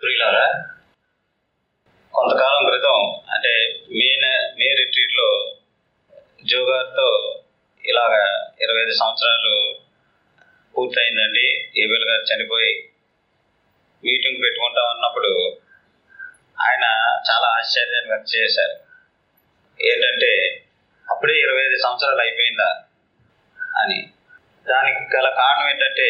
ప్రియులారా కొంతకాలం క్రితం అంటే మే నె- మే రిట్రీట్లో జో గారితో ఇలాగా ఇరవై ఐదు సంవత్సరాలు పూర్తయిందండి ఏబిల్ గారు చనిపోయి మీటింగ్ పెట్టుకుంటాం అన్నప్పుడు ఆయన చాలా ఆశ్చర్యాన్ని వ్యక్తం చేశారు ఏంటంటే అప్పుడే ఇరవై ఐదు సంవత్సరాలు అయిపోయిందా అని దానికి గల కారణం ఏంటంటే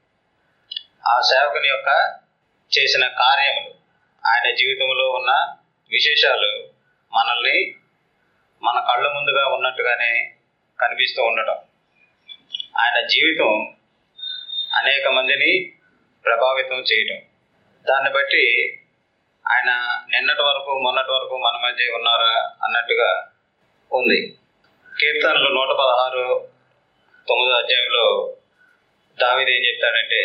ఆ సేవకుని యొక్క చేసిన కార్యములు ఆయన జీవితంలో ఉన్న విశేషాలు మనల్ని మన కళ్ళ ముందుగా ఉన్నట్టుగానే కనిపిస్తూ ఉండటం ఆయన జీవితం అనేక మందిని ప్రభావితం చేయటం దాన్ని బట్టి ఆయన నిన్నటి వరకు మొన్నటి వరకు మన మధ్య ఉన్నారా అన్నట్టుగా ఉంది కీర్తనలు నూట పదహారు తొమ్మిదో అధ్యాయంలో దావిది ఏం చెప్తాడంటే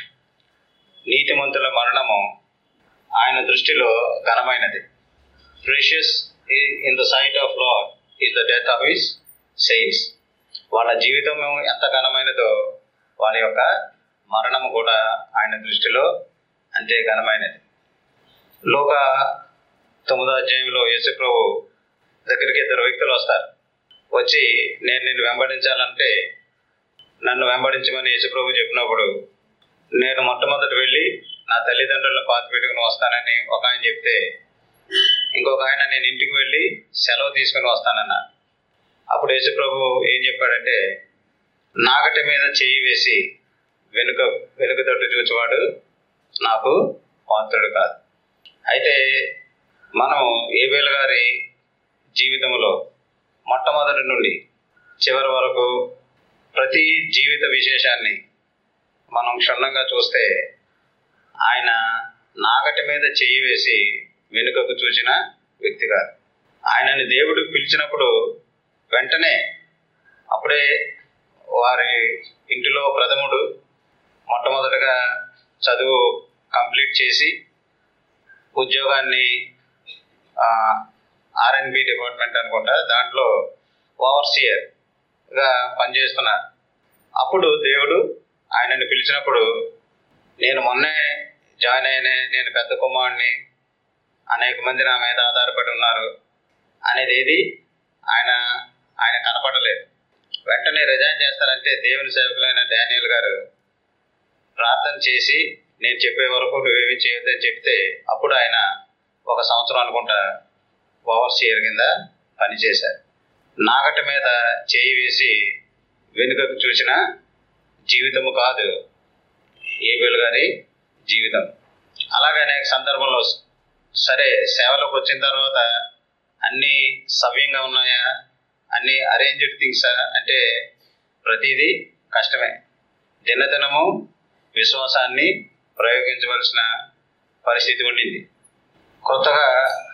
నీతిమంతుల మరణము ఆయన దృష్టిలో ఘనమైనది precious in the sight of Lord is the death of his saints వాళ్ళ జీవితం ఎంత ఘనమైనదో వాళ్ళ యొక్క మరణము కూడా ఆయన దృష్టిలో అంతే ఘనమైనది లోక తొమ్మిదో అధ్యాయంలో యేసుప్రభు దగ్గరికి ఇద్దరు వ్యక్తులు వస్తారు వచ్చి నేను నిన్ను వెంబడించాలంటే నన్ను వెంబడించమని యేసుప్రభు చెప్పినప్పుడు నేను మొట్టమొదట వెళ్ళి నా తల్లిదండ్రులను పాతి పెట్టుకుని వస్తానని ఒక ఆయన చెప్తే ఇంకొక ఆయన నేను ఇంటికి వెళ్ళి సెలవు తీసుకుని వస్తానన్నా అప్పుడు యేసుప్రభు ఏం చెప్పాడంటే నాగటి మీద చేయి వేసి వెనుక వెనుక తట్టు చూచేవాడు నాకు పాత్రుడు కాదు అయితే మనం ఏబేల్ గారి జీవితంలో మొట్టమొదటి నుండి చివరి వరకు ప్రతి జీవిత విశేషాన్ని మనం క్షుణ్ణంగా చూస్తే ఆయన నాగటి మీద చెయ్యి వేసి వెనుకకు చూసిన వ్యక్తి కాదు ఆయనని దేవుడు పిలిచినప్పుడు వెంటనే అప్పుడే వారి ఇంటిలో ప్రథముడు మొట్టమొదటగా చదువు కంప్లీట్ చేసి ఉద్యోగాన్ని ఆర్ఎన్బి డిపార్ట్మెంట్ అనుకుంటా దాంట్లో ఓవర్సియర్గా పనిచేస్తున్నారు అప్పుడు దేవుడు ఆయనని పిలిచినప్పుడు నేను మొన్నే జాయిన్ అయిన నేను పెద్ద కుమారుడిని అనేక మంది నా మీద ఆధారపడి ఉన్నారు అనేది ఏది ఆయన ఆయన కనపడలేదు వెంటనే రిజైన్ చేస్తారంటే దేవుని సేవకులైన డానియల్ గారు ప్రార్థన చేసి నేను చెప్పే వరకు నువ్వేమీ చేయొద్దని చెప్తే అప్పుడు ఆయన ఒక సంవత్సరం అనుకుంటా ఓవర్సీయర్ కింద పనిచేశారు నాగటి మీద చేయి వేసి వెనుకకు చూసిన జీవితము కాదు ఏబిల్ గారి జీవితం అలాగే అనేక సందర్భంలో సరే సేవలోకి వచ్చిన తర్వాత అన్నీ సవ్యంగా ఉన్నాయా అన్నీ అరేంజ్డ్ థింగ్స్ అంటే ప్రతిదీ కష్టమే దినదినము విశ్వాసాన్ని ప్రయోగించవలసిన పరిస్థితి ఉండింది కొత్తగా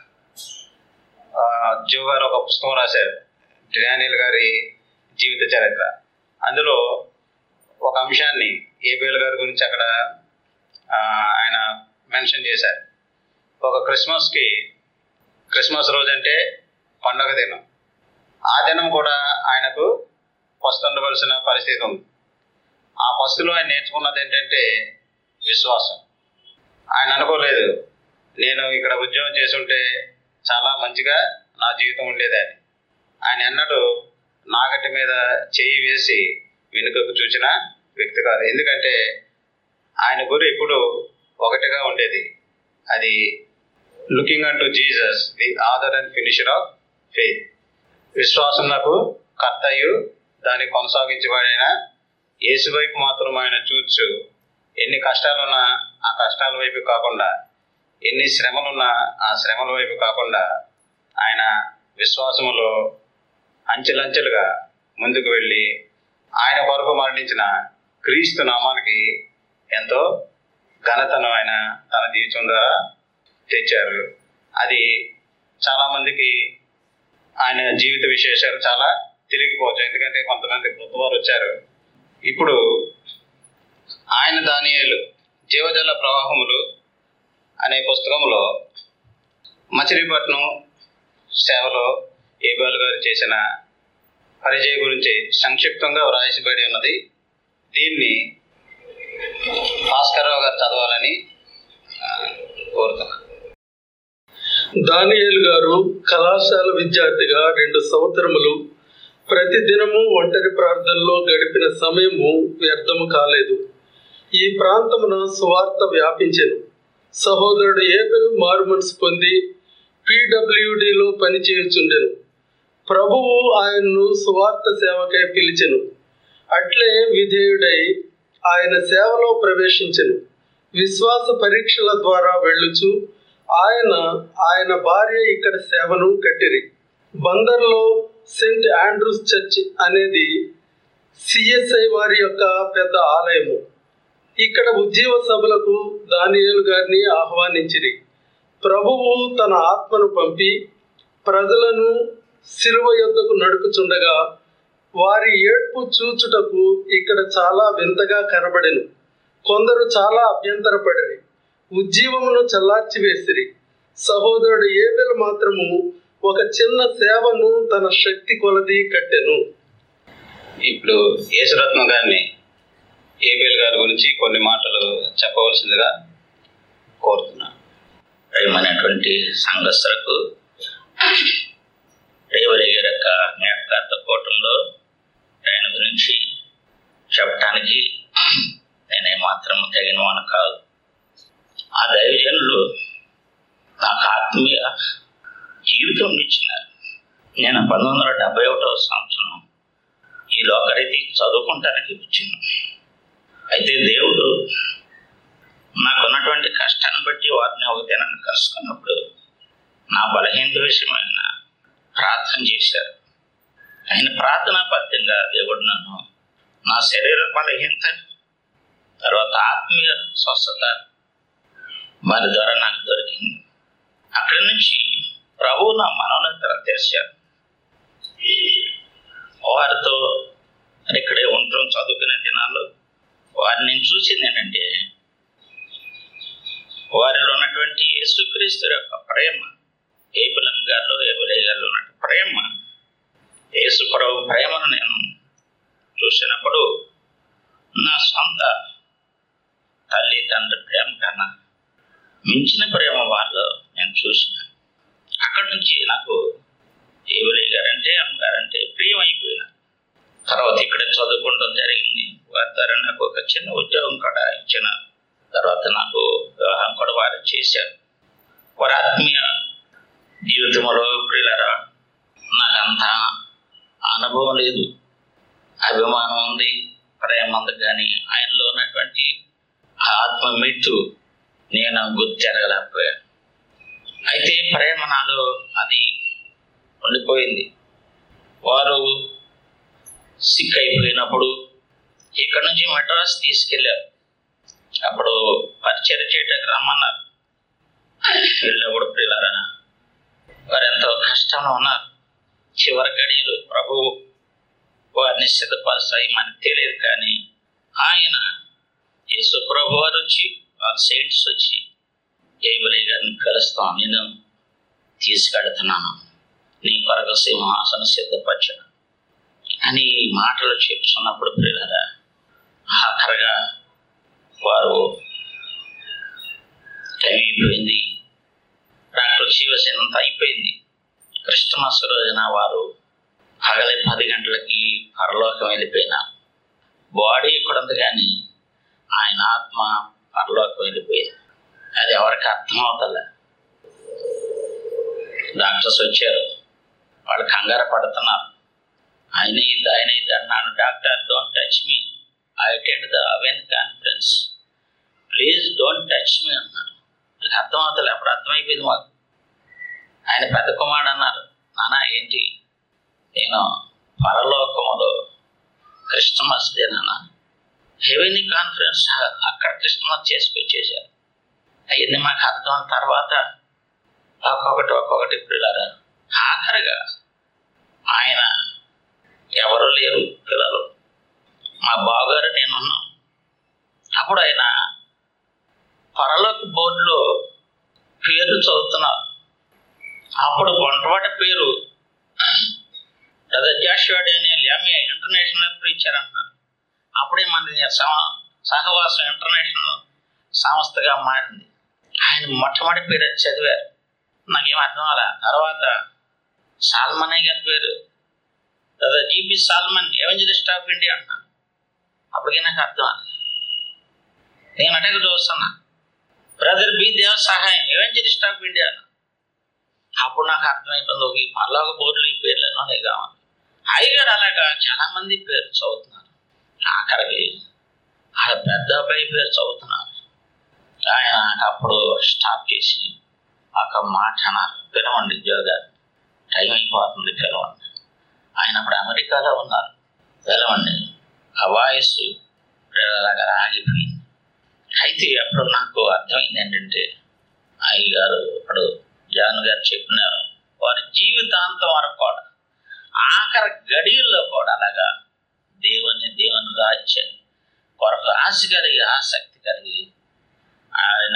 ఆ, జో గారు ఒక పుస్తకం రాశారు డానియల్ గారి జీవిత చరిత్ర అందులో ఒక అంశాన్ని ఏబిఎల్ గారి గురించి అక్కడ ఆ, ఆయన మెన్షన్ చేశారు ఒక క్రిస్మస్కి క్రిస్మస్ రోజు అంటే పండగ దినం ఆ దినం కూడా ఆయనకు పస్తు ఉండవలసిన పరిస్థితి ఉంది ఆ పస్తులో ఆయన నేర్చుకున్నది ఏంటంటే విశ్వాసం ఆయన అనుకోలేదు నేను ఇక్కడ ఉద్యోగం చేసుంటే చాలా మంచిగా నా జీవితం ఉండేదని ఆయన ఎన్నడూ నాగటి మీద చేయి వేసి వెనుకకు చూసిన వ్యక్తి కాదు ఎందుకంటే ఆయన గురి ఎప్పుడు ఒకటిగా ఉండేది అది looking unto Jesus the author and finisher of faith విశ్వాసం నాకు కర్తయు దాన్ని కొనసాగించబడిన యేసు వైపు మాత్రం ఆయన చూచు ఎన్ని కష్టాలున్నా ఆ కష్టాల వైపు కాకుండా ఎన్ని శ్రమలున్నా ఆ శ్రమల వైపు కాకుండా ఆయన విశ్వాసములో అంచెలంచెలుగా ముందుకు వెళ్ళి ఆయన కొరకు మరణించిన క్రీస్తు నామానికి ఎంతో ఘనతను ఆయన తన జీవితం ద్వారా తెచ్చారు అది చాలామందికి ఆయన జీవిత విశేషాలు చాలా తిరిగిపోవచ్చు ఎందుకంటే కొంతమంది కొత్త వారు వచ్చారు ఇప్పుడు ఆయన దానియేలు జీవజల ప్రవాహములు అనే పుస్తకంలో మచిలీపట్నం సేవలో ఏబాల్ గారు చేసిన పరిచయ గురించి సంక్షిప్తంగా వ్రాయబడి ఉన్నది దీన్ని భాస్కర్రావు గారు చదవాలని ఆ, కోరుతున్నాను దానియేలు గారు కళాశాల విద్యార్థిగా రెండు సంవత్సరములు ప్రతి దినము ఒంటరి ప్రార్థనలో గడిపిన సమయము వ్యర్థము కాలేదు ఈ ప్రాంతమున సువార్త వ్యాపించెను సహోదరుడు ఏబెల్ మారుమనసు పొంది పీడబ్ల్యూడిలో పనిచేయుచుండెను ప్రభువు ఆయన్ను సువార్త సేవకై పిలిచెను అట్లే విధేయుడై ఆయన సేవలో ప్రవేశించెను విశ్వాస పరీక్షల ద్వారా వెళ్ళుచు ఆయన ఆయన భార్య ఇక్కడ సేవను కట్టిరి బందర్లో సెయింట్ ఆండ్రూస్ చర్చ్ అనేది సిఎస్ఐ వారి యొక్క పెద్ద ఆలయము ఇక్కడ ఉజ్జీవ సభలకు దానియేలు గారిని ఆహ్వానించిరి ప్రభువు తన ఆత్మను పంపి ప్రజలను శిలువ యొద్దకు నడుపుచుండగా వారి ఏడ్పు చూచుటకు ఇక్కడ చాలా వింతగా కనబడెను కొందరు చాలా అభ్యంతరపడిరి ఉజ్జీవమును చల్లార్చి వేసిరి సహోదరుడు ఏబెల్ మాత్రము ఒక చిన్న సేవను తన శక్తి కొలది కట్టెను ఇప్పుడు యేసురత్నం గారిని ఏబేల్ గారి గురించి కొన్ని మాటలు చెప్పవలసిందిగా కోరుతున్నాను ప్రేమైనటువంటి సంఘస్థులకు రేవలి గారి యొక్క జ్ఞాపకార్థ కూటంలో ఆయన గురించి చెప్పడానికి నేనే మాత్రం తగిన వాడు కాదు ఆ దైవజనులు నాకు ఆత్మీయ జీవితం ఇచ్చినారు నేను పంతొమ్మిది వందల డెబ్బై ఒకటవ సంవత్సరం ఈ లోకరీతి చదువుకుంటానికి వచ్చాను అయితే దేవుడు నాకున్నటువంటి కష్టాన్ని బట్టి వారిని ఒక దినాన్ని కలుసుకున్నప్పుడు నా బలహీనత విషయమైన ప్రార్థన చేశారు ఆయన ప్రార్థనా ఫలితంగా దేవుడు నన్ను నా శరీర బలహీనత తర్వాత ఆత్మీయ స్వస్థత వారి ద్వారా నాకు దొరికింది అక్కడి నుంచి ప్రభు నా మనోనేతలు తెరిచారు వారితో మరి ఇక్కడే ఉండటం చదువుకునే దినాల్లో వారిని నేను చూసింది ఏంటంటే వారిలో ఉన్నటువంటి యేసుక్రీస్తు యొక్క ప్రేమ ఏబులం గారిలో ఏబులే గారిలో ఉన్న ప్రేమ యేసు ప్రభు ప్రేమను నేను చూసినప్పుడు నా సొంత తల్లి తండ్రి ప్రేమ కన్నా మించిన ప్రేమ వాళ్ళు నేను చూసిన అక్కడి నుంచి నాకు ఏబులే గారంటే అమ్మగారంటే ప్రియం అయిపోయిన తర్వాత ఇక్కడ చదువుకోవడం జరిగింది వారి ద్వారా నాకు ఒక చిన్న ఉద్యోగం కూడా ఇచ్చిన తర్వాత నాకు వివాహం కూడా వారు చేశారు వారి ఆత్మీయ జీవితంలో ప్రియులరా నాకంత అనుభవం లేదు అభిమానం ఉంది ప్రేమ ఉంది కానీ ఆయనలో ఉన్నటువంటి ఆ ఆత్మ మెట్టు నేను గుర్తెరగలేకపోయాను అయితే ప్రేమ నాలో అది ఉండిపోయింది వారు సిక్ అయిపోయినప్పుడు ఇక్కడ నుంచి మద్రాస్ తీసుకెళ్ళారు అప్పుడు పరిచయం చేయడానికి రమ్మన్నారు వెళ్ళినప్పుడు పిల్లరా వారు ఎంతో కష్టంలో ఉన్నారు చివరి గడియలు ప్రభువు వారిని సిద్ధపరుస్తాయి మనకు తెలియదు కానీ ఆయన యేసు ప్రభు వారు వచ్చి వాళ్ళ సైడ్స్ వచ్చి ఏబులే గారిని కలుస్తాం నేను తీసుకెడుతున్నాను నీ కొరకు సింహాసనం సిద్ధపరచను అని ఈ మాటలు చెప్తున్నప్పుడు పిల్లరా ఆఖరగా వారు టైం అయిపోయింది డాక్టర్ శివసేనంత అయిపోయింది క్రిస్టమస్ రోజున వారు పగలే పది గంటలకి పరలోకం వెళ్ళిపోయినారు బాడీ ఇక్కడ ఉంది కానీ ఆయన ఆత్మ పరలోకం వెళ్ళిపోయింది అది ఎవరికి అర్థం అవుతలే డాక్టర్స్ వచ్చారు వాళ్ళు కంగారు పడుతున్నారు ఆయన ఇది ఆయన ఇది అన్నాడు doctor don't touch me I attend the heaven conference please don't touch me అన్నారు నాకు అర్థం అవుతలే అప్పుడు అర్థమైపోయింది మాకు ఆయన పెద్ద కుమారుడు అన్నారు నాన్న ఏంటి నేను పరలోకములో క్రిస్టమస్ డే నాన్న హెవెనీ కాన్ఫరెన్స్ అక్కడ క్రిస్టమస్ చేసుకొచ్చేసారు అవన్నీ మాకు అర్థం అయిన తర్వాత ఒక్కొక్కటి ఒక్కొక్కటి పిల్లలు ఆఖరిగా ఆయన ఎవరు లేరు పిల్లలు మా బావగారు నేను ఉన్నాం అప్పుడు ఆయన పరలోక బోర్డులో పేరు చదువుతున్నారు అప్పుడు వంటవాటి పేరు Joshua Daniel M A international preacher అంటున్నారు అప్పుడే మన సహవాసం ఇంటర్నేషనల్ సంస్థగా మారింది ఆయన ఆయన మొట్టమొదటి పేరు అది చదివారు నాకేం అర్థం అలా తర్వాత సాల్మన్ అయ్య గారి పేరు లేదా G P Solomon evangelist of India అంటున్నాను అప్పటికే నాకు అర్థం అవ్వలేదు నేను అటక చూస్తున్నా బ్రదర్ బి దేవ సహాయం ఎవెంజలిస్ట్ ఆఫ్ ఇండియా అన్న. అప్పుడు నాకు అర్థమైపోయింది ఒక ఈ పర్లోక బోర్డులు ఈ పేర్లను ఉన్నాయి కావాలి అయ్యగారు అలాగా చాలా మంది పేరు చదువుతున్నారు ఆఖరికి ఆ పెద్ద అబ్బాయి పేరు చదువుతున్నారు ఆయన నాకు అప్పుడు స్టాప్ చేసి ఒక మాట అన్నారు పిలవండి జోగారు టైం అయిపోతుంది పిలవండి ఆయన అప్పుడు అమెరికాలో ఉన్నారు పిలవండి ఆ వాయిస్ అలాగా ఆగిపోయింది అయితే అప్పుడు నాకు అర్థమైంది ఏంటంటే అయ్య గారు ఇప్పుడు జాన్ గారు చెప్పినారు వారి జీవితాంతం వరకు కూడా ఆఖరి గడియల్లో కూడా అలాగా దేవుని దేవుని రాజ్యం కొరకు ఆశ కలిగి ఆసక్తి కలిగి ఆయన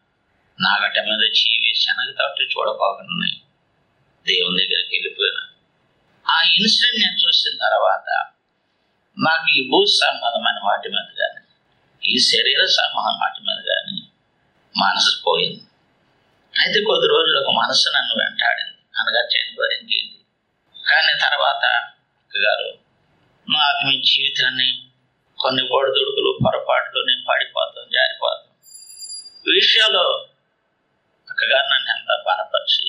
నాగట మీద చీవి శనగ తట్టు చూడపోకుండా దేవుని దగ్గరికి వెళ్ళిపోయినా ఆ ఇన్సిడెంట్ నేను చూసిన తర్వాత నాకు ఈ భూ సంబంధమైన వాటి మీద కానీ ఈ శరీర సంబంధం వాటి మీద కానీ మనసు పోయింది అయితే కొద్ది రోజులు ఒక మనసు నన్ను వెంటాడింది అనగా చనిపోయి ఇంకేంటి కానీ తర్వాత గారు నా ఆత్మీయ జీవితాన్ని కొన్ని ఒడిదుడుకులు పొరపాట్లు నేను పడిపోతాం జారిపోతాం ఈ విషయాల్లో అక్కగారు నన్ను ఎంత బలపరిచి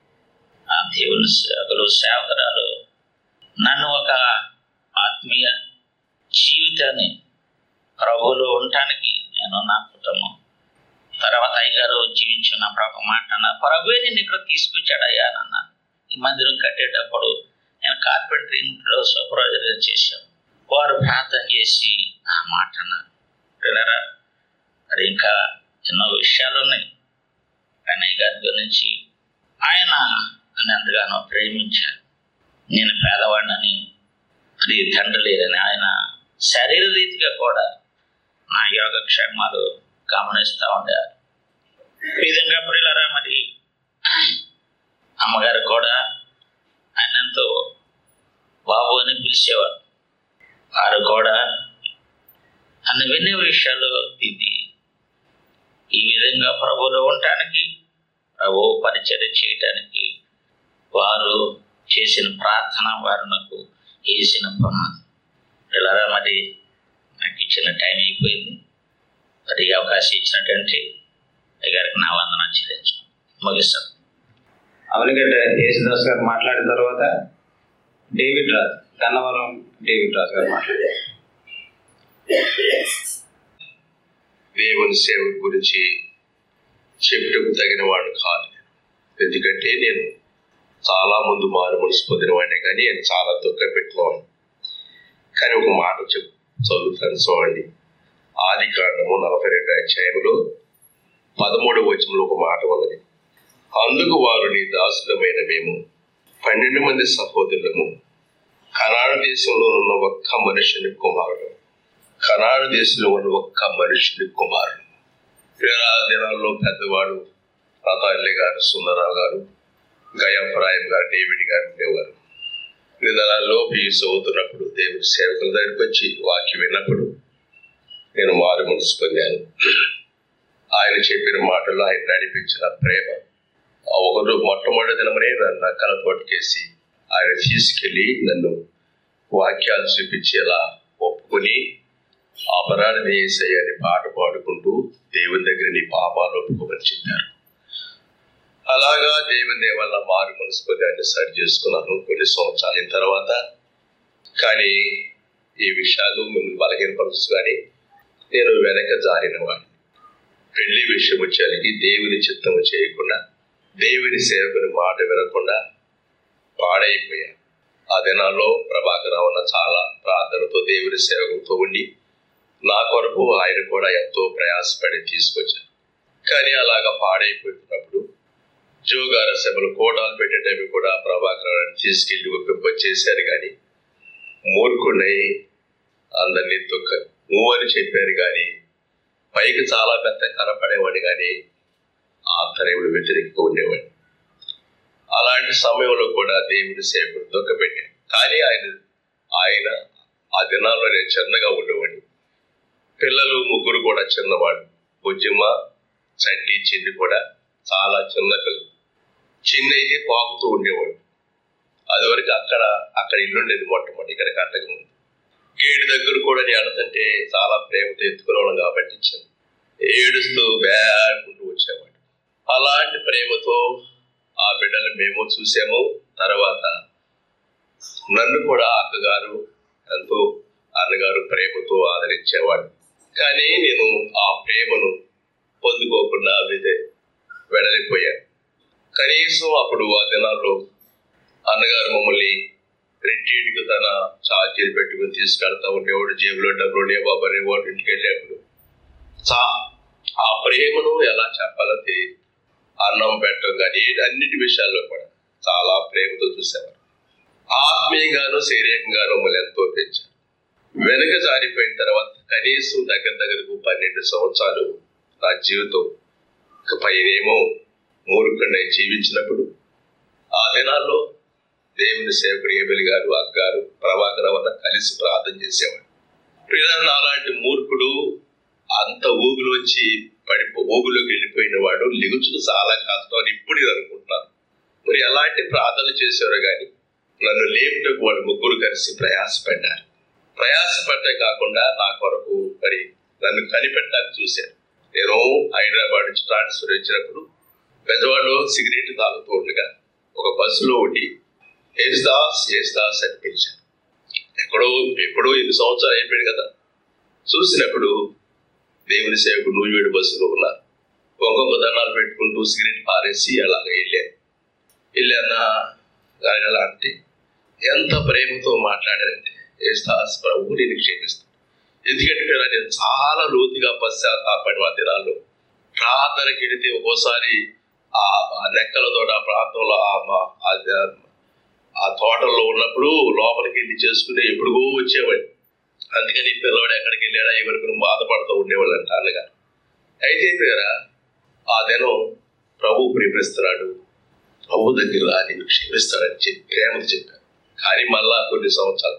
ఆ దేవుని సేవకులు సేవకురాలు నన్ను ఒక ఆత్మీయ జీవితాన్ని ప్రభువులో ఉండటానికి నేను నా కుటుంబం తర్వాత అయ్యగారు జీవించినప్పుడు ఒక మాట అన్నారు ప్రభువే నేను ఇక్కడ తీసుకొచ్చాడు అయ్యా అని అన్నారు ఈ మందిరం కట్టేటప్పుడు నేను కార్పెంటర్ ఇంట్లో సూపర్వైజర్గా చేశాను వారు ప్రార్థన చేసి ఆ మాట అన్నారు పిల్లరా మరి ఇంకా ఎన్నో విషయాలు ఉన్నాయి కన్నయ్య గారి గురించి ఆయన నన్ను ఎంతగానో ప్రేమించారు నేను పేదవాడినని అది తండ్రి లేదని ఆయన శరీర రీతిగా కూడా నా యోగక్షేమాలు గమనిస్తూ ఉండారు ఈ విధంగా ప్రియులరా మరి అమ్మగారు కూడా ఆయన ఎంతో బాబు అని పిలిచేవారు వారు కూడా అన్ని వినే విషయాలు ఇది ఈ విధంగా ప్రభువులో ఉండటానికి ప్రభు పరిచయం చేయటానికి వారు చేసిన ప్రార్థన వారు నాకు వేసిన ప్రమాదం ఇలా మరి నాకు ఇచ్చిన టైం అయిపోయింది మరి ఈ అవకాశం ఇచ్చినటువంటి గారికి నా వందన చెల్లించు ముగిస్తాను అవనిగడ్డ యేసుదాస్ గారు మాట్లాడిన తర్వాత డేవిడ్ రాజ్ గన్నవరం డేవిడ్ రాజ్ గారు మాట్లాడారు దేవుని సేవ గురించి చెప్పుటకు తగిన వాడు కాదు నేను ఎందుకంటే నేను చాలా ముందు మారు మనసు పొందినవాడిని కానీ నేను చాలా దుఃఖ పెట్టినవాడిని కానీ ఒక మాట చెప్ చదువుతాను చూడండి ఆది కాండము నలభై రెండు అధ్యాయంలో పదమూడవ వచనంలో ఒక మాట ఉన్నది అందుకు వారు నీ దాసులమైన మేము పన్నెండు మంది సహోదరులము కనాడు దేశంలో ఉన్న ఒక్క మనుషుని కుమారుడు కనాడు దేశంలో ఉన్న ఒక్క మనుషుని కుమారుడు వేరే దినాల్లో పెద్దవాడు రతాల్లి గారు సుందరరావు గారు గయాఫ్రాయం గారు డేవిడ్ గారు ఉండేవారు నిదనాల్లో పీస్ అవుతున్నప్పుడు దేవుడి సేవకుల దగ్గరికి వచ్చి వాక్యం విన్నప్పుడు నేను మారు మనసు పొందాను ఆయన చెప్పిన మాటలు ఆయన నడిపించిన ప్రేమ ఆ ఒకరు మొట్టమొదటి దినమనే నన్ను నక్కల తోటకేసి ఆయన తీసుకెళ్ళి నన్ను వాక్యాలు చూపించేలా ఒప్పుకొని అపరాధం చేసేయని పాట పాడుకుంటూ దేవుని దగ్గర నీ పాపాలు ఒప్పుకోమని చెప్పారు అలాగా దేవుని దేవల్ల మారు మనస్పదాన్ని సరి చేసుకున్నాను కొన్ని సంవత్సరాల అయిన తర్వాత కానీ ఈ విషయాలు మిమ్మల్ని బలహీనపరచు కానీ నేను వెనక జారిన వాడిని పెళ్లి విషయం వచ్చేసరికి దేవుని చిత్తము చేయకుండా దేవుని సేవకుని మాట వినకుండా పాడైపోయాను ఆ దినాల్లో ప్రభాకర్ అన్న చాలా ప్రార్థనతో దేవుని సేవకులతో ఉండి నా కొరకు ఆయన కూడా ఎంతో ప్రయాసపడి తీసుకొచ్చారు కానీ అలాగా పాడైపోతున్నప్పుడు జోగార సభలు కోటాలు పెట్టేటవి కూడా ప్రభాకర్ తీసుకెళ్లి ఒప్పింపచేశారు కానీ మూర్ఖుడై అందరినీ తొక్క నువ్వు అని చెప్పారు కానీ పైకి చాలా పెద్ద కనపడేవాడిని కానీ ఆంతర్యములు వ్యతిరేకంగా ఉండేవాడిని అలాంటి సమయంలో కూడా దేవుడి సేవకుడు దొక్కపెట్టాను కానీ ఆయన ఆయన ఆ దినాల్లో నేను చిన్నగా ఉండేవాడిని పిల్లలు ముగ్గురు కూడా చిన్నవాడు బుజ్జిమ్మ చంటి చిన్ని కూడా చాలా చిన్న పిల్లలు చిన్న అయితే పాకుతూ ఉండేవాడు అది వరకు అక్కడ అక్కడ ఇల్లు ఉండేది మొట్టమొదటి ఇక్కడ కట్టక ముందు గేటు దగ్గర కూడా నేను అడుగుతుంటే చాలా ప్రేమతో ఎత్తుకునేవాళ్ళం కాబట్టి ఇచ్చాను ఏడుస్తూ వేడుకుంటూ వచ్చేవాడు అలాంటి ప్రేమతో ఆ బిడ్డలు మేము చూసాము తర్వాత నన్ను కూడా అక్కగారు ఎంతో అన్నగారు ప్రేమతో ఆదరించేవాడు కానీ నేను ఆ ప్రేమను పొందుకోకుండా విదే వెడలిపోయాను కనీసం అప్పుడు ఆ దినాల్లో అన్నగారు మమ్మల్ని రిట్రీట్కి తన ఛార్జీలు పెట్టుకుని తీసుకెళ్తా ఉండేవాడు జేబులో డబ్బులు ఉండే బాబు అనేవాడు ఇంటికి వెళ్ళేప్పుడు చా ఆ ప్రేమను ఎలా చెప్పాలో తెలియదు అన్నం పెట్టడం కానీ ఏ- అన్నిటి విషయాల్లో కూడా చాలా ప్రేమతో చూసేవారు ఆత్మీయంగాను శారీరకంగాను మమ్మల్ని ఎంతో పెంచారు వెనక జారిపోయిన తర్వాత కనీసం దగ్గర దగ్గరకు పన్నెండు సంవత్సరాలు నా జీవితం ఇక పైనేమో మూర్ఖుడిని జీవించినప్పుడు ఆ దినాల్లో దేవుని సేవకుడు ఏబెలి గారు అగ్గారు ప్రభాకర్ వద్ద కలిసి ప్రార్థన చేసేవాడు పిల్లలు అలాంటి మూర్ఖుడు అంత ఊగులోంచి పడిపో ఊగులోకి వెళ్ళిపోయిన వాడు లిగుచుడు చాలా కష్టం అని ఇప్పుడు నేను అనుకుంటున్నాను మరి ఎలాంటి ప్రార్థన చేసేవారు కానీ నన్ను లేపుటకు వాళ్ళు ముగ్గురు కలిసి ప్రయాసపడ్డారు ప్రయాసపడ్డే కాకుండా నా కొరకు మరి నన్ను కనిపెట్టడానికి చూశారు నేను హైదరాబాద్ నుంచి ట్రాన్స్ఫర్ వచ్చినప్పుడు బెజవాడలో సిగరెట్ తాగుతూ ఉండగా ఒక బస్సులో ఉండి యేసుదాస్ యేసుదాస్ అని పిలిచాను ఎక్కడో ఎప్పుడో ఎన్ని సంవత్సరాలు అయిపోయింది కదా చూసినప్పుడు దేవుని సేవకుడు నూజివేడు బస్సులో ఉన్నారు ఒక్కొక్క దండాలు పెట్టుకుంటూ సిగరెట్ పారేసి అలాగ వెళ్ళాను వెళ్ళానా అలా అంటే ఎంత ప్రేమతో మాట్లాడారంటే యేసుదాస్ ప్రభు నేను క్షమిస్తాను ఎందుకంటే పిల్లలు, నేను చాలా లోతుగా పశ్చాత్తాపడి ఆ దినాల్లో ప్రార్థనకి వెళితే ఒక్కోసారి ఆ ఆ నెక్కల తోట ఆ ప్రాంతంలో ఆ మా- ఆ ద- ఆ తోటల్లో ఉన్నప్పుడు లోపలికి వెళ్ళి చేసుకుని ఎప్పుడుగో వచ్చేవాడు అందుకని ఈ పిల్లవాడు ఎక్కడికి వెళ్ళాడా ఎవరికి బాధపడుతూ ఉండేవాళ్ళు అంట అన్నగారు అయితే పేరా ఆ దినం ప్రభు ప్రేమిస్తున్నాడు ప్రభు దగ్గర రా, నిన్ను క్షమిస్తాడని చెప్పి ప్రేమతో చెప్పారు కానీ మళ్ళా కొన్ని సంవత్సరాలు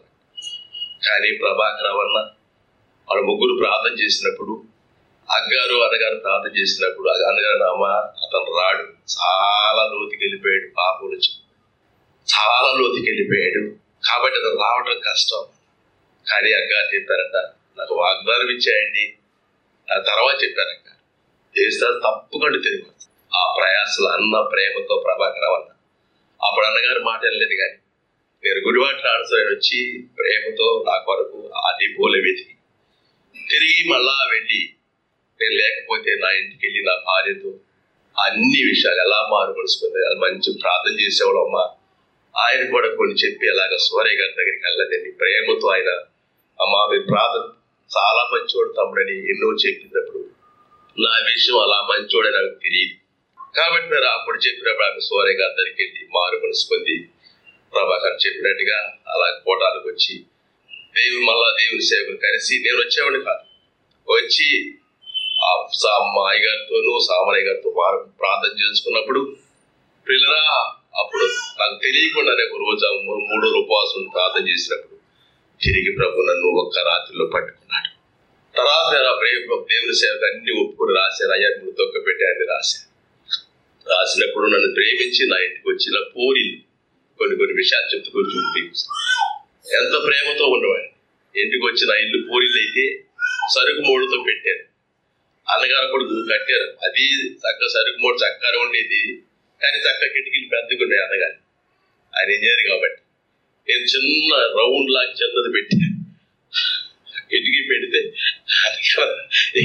కానీ ప్రభాకర్ అన్న వాళ్ళ ముగ్గురు ప్రార్థన చేసినప్పుడు అగ్గారు అన్నగారు ప్రార్థన చేసినప్పుడు ఆ అన్నగారు నామ అతను రాడు చాలా లోతుకి వెళ్ళిపోయాడు పాపం నుంచి చాలా లోతుకి వెళ్ళిపోయాడు కాబట్టి అతను రావడం కష్టం కానీ అగ్గారు చెప్పారంట నాకు వాగ్దానం ఇచ్చాయండి ఆ తర్వాత చెప్పారక్క చేస్తారు తప్పకుండా తెలియదు ఆ ప్రయాసలు అన్న ప్రేమతో ప్రభాకరం అన్న అప్పుడు అన్నగారు మాట వెళ్ళలేదు కానీ నేను గుడివాడ ట్రాన్స్ఫర్ వచ్చి ప్రేమతో నా కొరకు ఆ డిపోలో వెతికి తిరిగి మళ్ళా వెళ్ళి నేను లేకపోతే నా ఇంటికి వెళ్ళి నా భార్యతో అన్ని విషయాలు ఎలా మారు మనసుకుంది అది మంచి ప్రార్థన చేసేవాడు అమ్మ ఆయన కూడా కొన్ని చెప్పి అలాగ సూర్య గారి దగ్గరికి వెళ్ళదండి ప్రేమతో ఆయన అమ్మ మీరు ప్రార్థన చాలా మంచివాడు తమ్ముడని ఎన్నో చెప్పినప్పుడు నా విషయం అలా మంచోడని నాకు తెలియదు కాబట్టి మరి అప్పుడు చెప్పినప్పుడు ఆమె సూర్య గారి దగ్గరికి వెళ్ళి మారు మనసు పొంది ప్రభాకర్ చెప్పినట్టుగా అలా కోటాలకు వచ్చి దేవుని మళ్ళా దేవుని సేవకులు కలిసి నేను వచ్చేవాడిని కాదు వచ్చి ఆ సా- మా అయ్యగారితోనూ సామరయ్య గారితో వారు ప్రార్థన చేసుకున్నప్పుడు పిల్లరా అప్పుడు నాకు తెలియకుండానే ఒక రోజు ఆ మూ- మూడో రోజు ఉపవాసం ఉండి ప్రార్థన చేసినప్పుడు తిరిగి ప్రభు నన్ను ఒక్క రాత్రిలో పట్టుకున్నాడు తర్వాత నేను ఆ ప్రేమ దేవుని సేవకు అన్ని ఒప్పుకుని రాశాను అయ్యా నువ్వు తొక్క పెట్టి అన్ని రాశాను రాసినప్పుడు నన్ను ప్రేమించి నా ఇంటికి వచ్చిన పూరి కొన్ని కొన్ని విషయాలు చెప్తూ కూర్చుంది ఎంత ప్రేమతో ఉండేవాడిని ఇంటికి వచ్చిన ఇల్లు పూరీలు అయితే సరుకు మూడుతో పెట్టాను అన్నగారు కొడుకు కట్టారు అది చక్క సరుకు మూడు చక్కగా ఉండేది కానీ చక్క కిటికీలు పెద్దగా ఉన్నాయి అన్నగారు ఆయన ఇంజనీర్ కాబట్టి నేను చిన్న రౌండ్ లాగా చిన్నది పెట్టాను కిటికీ పెడితే అన్నగారు,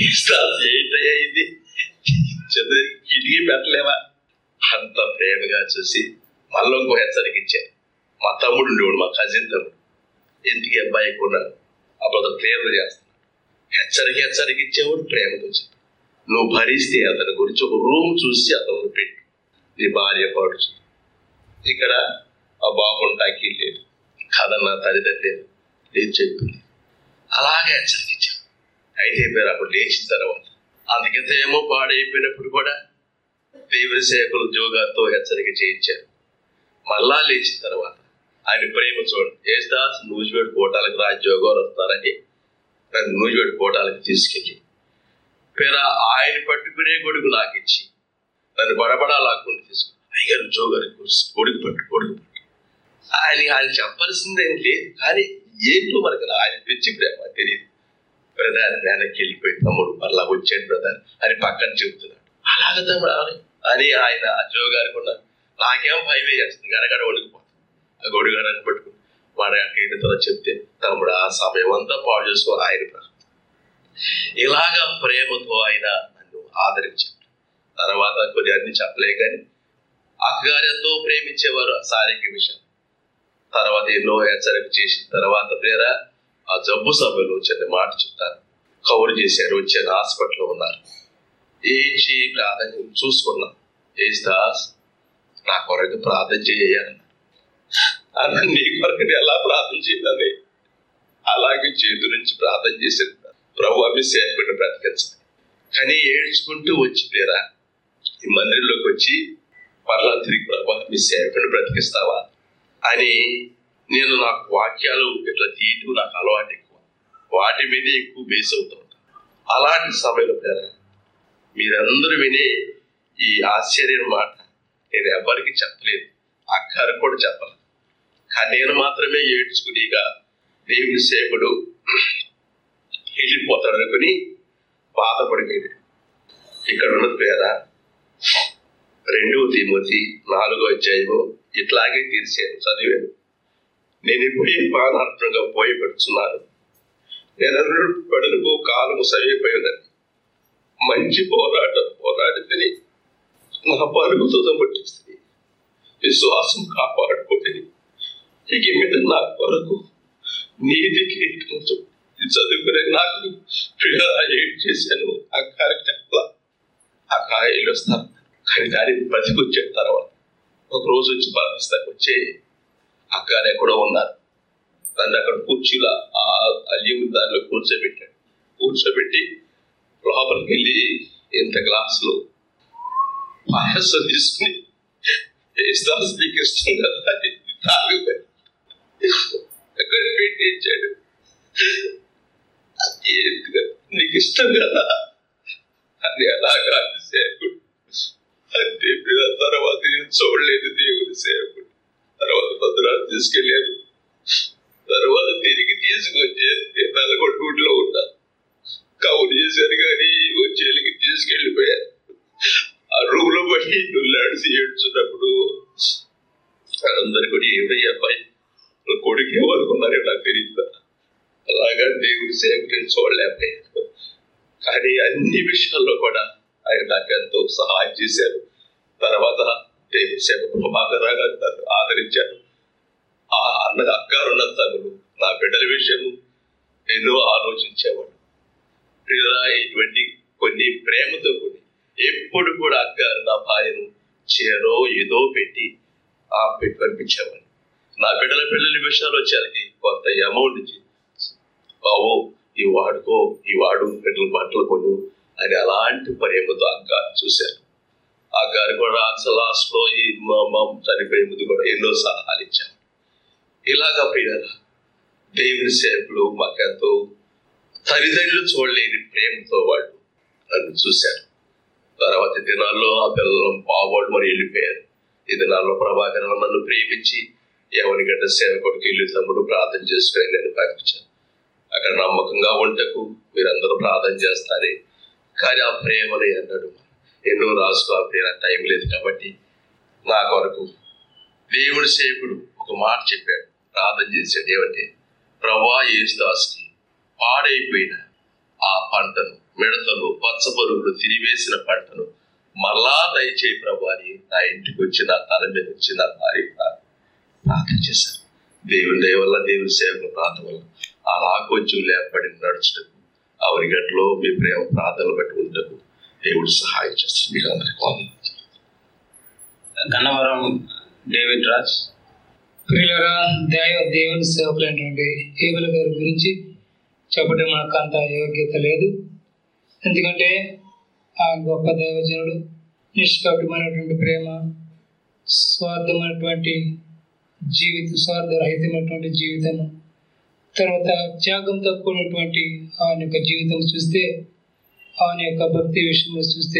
ఏంటయ్యా ఇది చిన్నది కిటికీ పెట్టలేవా అంత ప్రేమగా చూసి మళ్ళీ ఇంకో హెచ్చరిక ఇచ్చారు మా తమ్ముడు ఉండేవాడు మా కజిన్ తమ్ముడు ఎందుకు ఈ అబ్బాయి కూడా అప్పుడు ప్రేమ చేస్తున్నాడు హెచ్చరిక హెచ్చరిక ఇచ్చేవాడు ప్రేమతో చెప్పాడు నువ్వు భరిస్తే అతని గురించి ఒక రూమ్ చూసి అతను పెట్టు నీ భార్య పాడు ఇక్కడ ఆ బాగుంటాకి లేదు కదన్న తల్లిదండ్రులు లేదు చెప్పింది అలాగే హెచ్చరిక ఇచ్చాడు అయితే పేరు అప్పుడు లేచిన తర్వాత అందుకైతే ఏమో పాడైపోయినప్పుడు కూడా దేవుని సేవకులు జోగాతో హెచ్చరిక చేయించారు మళ్ళా లేచిన తర్వాత ఆయన ప్రేమ చూడండి ఏస్తాస్ నూజివేడు కోటాలకు రా జోగారు వస్తారని నన్ను నూజివేడు కోటాలకు తీసుకెళ్ళి పేర ఆయన పట్టుకుని ఒక్కడే కొడుకు నాకు ఇచ్చి నన్ను బడబడా లాక్కుంటూ తీసుకుని అయ్యగారు జో గారి కొడుకు పట్టు కొడుకు పట్టు ఆయన ఆయన చెప్పాల్సిందేం లేదు కానీ ఏంటో మనకు ఆయన పిచ్చి ప్రేమ తెలియదు బ్రదర్ వెనక్కి వెళ్ళిపోయి తమ్ముడు మళ్ళా వచ్చాడు బ్రదర్ అని పక్కన చెబుతున్నాడు అలాగ తమ్ముడు అని- అని ఆయన జో గారికి ఉన్న నాకేం భయం వేస్తుంది గడగడ వణికిపోతుంది ఆ గొడుగు గడగ పట్టుకుని వాడు ఏంటితో చెప్తే తమ్ముడు ఆ సమయం అంతా పాడు చేసుకో ఆయన ప్రార్థన. ఇలాగా ప్రేమతో ఆయన నన్ను ఆదరించాడు తర్వాత కొన్ని అన్ని చెప్పలే కానీ అక్కగారు ఎంతో ప్రేమించేవారు ఆ శారీరక విషయం తర్వాత ఎన్నో హెచ్చరిక చేసిన తర్వాత ప్రేర ఆ జబ్బు సభలో చిన్న మాట చెప్తాను కవర్ చేశారు వచ్చారు హాస్పిటల్లో ఉన్నారు ఏచి ప్రార్థన చూసుకున్నాం ఏజ్ దాస్ నా కొరకు ప్రార్థన చేయాలన్నారు అన్న నీ కొరకు నేను ఎలా ప్రార్థన చేయాలని అలాగే చేతి నుంచి ప్రార్థన చేశాను ప్రభు అవి సేవకుడిని బ్రతికించండి కానీ ఏడ్చుకుంటూ వచ్చి పేరా ఈ మందిరంలోకి వచ్చి మరలా తిరిగి ప్రభు మీ సేవకుడిని బ్రతికిస్తావా అని నేను నాకు వాక్యాలు ఇట్లా తీయటం నాకు అలవాటు ఎక్కువ వాటి మీదే ఎక్కువ బేస్ అవుతూ ఉంటాను అలాంటి సమయంలో పేరా మీరందరూ వినే ఈ ఆశ్చర్యం మాట నేను ఎవరికి చెప్పలేదు అక్కరు కూడా చెప్పలేదు కానీ నేను మాత్రమే ఏడ్చుకునిగా దేవుని సేవకుడు వెళ్ళిపోతాడు అనుకుని బాధపడిపోయాడు ఇక్కడ ఉన్నది పేద రెండవ తిమోతి నాలుగో అధ్యాయము ఇట్లాగే తీర్చాను చదివాను నేను ఇప్పుడు ఏ పానార్థంగా పోయి పెడుతున్నాను నేను పెడలుపు కాలము సమీపైనది మంచి పోరాటం పోరాడి తిని నా పరుగుతో పట్టిస్తుంది విశ్వాసం కాపాడుకోలేదు ఇక మీద నా కొరకు నీతి కిరీటం ఇది చదువుకునే నాకు పిల్లల ఏం చేశాను ఆ కాయకు చెప్పలా ఆ కాయలు వస్తాను కానీ దాని బతికొచ్చిన తర్వాత ఒక రోజు వచ్చి బాధిస్తాను వచ్చి అక్కలు ఎక్కడో ఉన్నారు నన్ను అక్కడ కుర్చీలో ఆ అల్యూమి దానిలో కూర్చోబెట్టాడు కూర్చోబెట్టి లోపలికి వెళ్ళి ఇంత గ్లాసులు పాయసం తీసుకుని ఏస్తాస్ నీకు ఇష్టం కదా అని తాగిపోయి అక్కడ పెట్టి ఇచ్చాడు అది ఎందుకు? నీకు ఇష్టం కదా అని అలాగా సేవకుడు అంటే మీరు ఆ తర్వాత నేను చూడలేదు దేవుని సేవకుడు తర్వాత భద్రాలు తీసుకెళ్ళారు తర్వాత తిరిగి తీసుకొచ్చి నేను నల్గొండూరులో ఉన్నా కౌలు చేశారు కానీ వచ్చేళ్ళకి తీసుకెళ్ళిపోయారు ఆ రూమ్ లో పోయి నువ్వు ఏడ్చున్నప్పుడు అందరు కూడా ఏమయ్యా అబ్బాయి వాళ్ళ కొడుకు ఏమనుకున్నారో నాకు తెలియదు కదా. అలాగా దేవుడి సేవకుని చూడలేకపోయాను కానీ అన్ని విషయాల్లో కూడా ఆయన నాకు ఎంతో సహాయం చేశారు తర్వాత దేవుడి సేవ ప్రభాకరా గారు నన్ను ఆదరించారు ఆ అన్న అక్కారు ఉన్న తనులు నా బిడ్డల విషయము ఎన్నో ఆలోచించేవాడు ఇలా ఇటువంటి కొన్ని ప్రేమతో కొన్ని ఎప్పుడు కూడా అక్కారు నా భార్యను చీరో ఏదో పెట్టి ఆ పెట్టి పంపించేవాడు నా బిడ్డల పిల్లల విషయాలు వచ్చేసరికి కొంత అమౌంట్ ఇచ్చి బావు ఈ వాడుకో ఈ వాడు బిడ్డల బట్టలు కొను అని అలాంటి ప్రేమతో అక్కారు చూశారు అక్కారు కూడా అసలు లాస్ట్ లో ఈ మా మా చనిపోయే ముందు కూడా ఎన్నో సలహాలు ఇచ్చారు ఇలాగా ప్రియారా దేవుని సేవకులు మాకెంతో తల్లిదండ్రులు చూడలేని ప్రేమతో వాళ్ళు నన్ను చూశారు తర్వాత దినాల్లో ఆ పిల్లలు బావాడు మరి వెళ్ళిపోయారు ఈ దినాల్లో ప్రభాకర్ నన్ను ప్రేమించి ఎవరి గడ్డ సేవకుడికి వెళ్ళి తమ్ముడు ప్రార్థన చేసుకుని నేను పంపించాను అక్కడ నమ్మకంగా ఉండకు మీరందరూ ప్రార్థన చేస్తారే కానీ ఆ ప్రేమని అన్నాడు ఎన్నో రాసుకో ఆ ప్రేమ టైం లేదు కాబట్టి నా కొరకు దేవుడి సేవకుడు ఒక మాట చెప్పాడు ప్రార్థన చేశాడు ఏమంటే ప్రభా యేసుదాస్కి పాడైపోయిన ఆ పంటను మిడతలు పచ్చబరుగులు తిరివేసిన పంటను మరలా దయచేయి ప్రభు అని నా ఇంటికి వచ్చి నా తల మీద వచ్చి నా భార్య ప్రా- ప్రార్థన చేశారు దేవుని దయ వల్ల దేవుని సేవకుల ప్రార్థన వల్ల అలా కొంచెం లేపడి నడుచుటకు అవరి గట్లో మీ ప్రేమ ప్రార్థనలు బట్టి ఉండటకు దేవుడు సహాయం చేస్తారు మీకు అందరికీ వందనాలు. గన్నవరం డేవిడ్ రాజ్ ప్రియులరా దేవ దేవుని సేవకులైనటువంటి ఏబుల గారి గురించి చెప్పడం మనకు అంత యోగ్యత లేదు ఎందుకంటే ఆ గొప్ప దైవజనుడు నిష్కపటమైనటువంటి ప్రేమ స్వార్థమైనటువంటి జీవిత స్వార్థరహితమైనటువంటి జీవితము తర్వాత త్యాగంతో కూడినటువంటి ఆయన యొక్క జీవితం చూస్తే ఆయన యొక్క భక్తి విషయంలో చూస్తే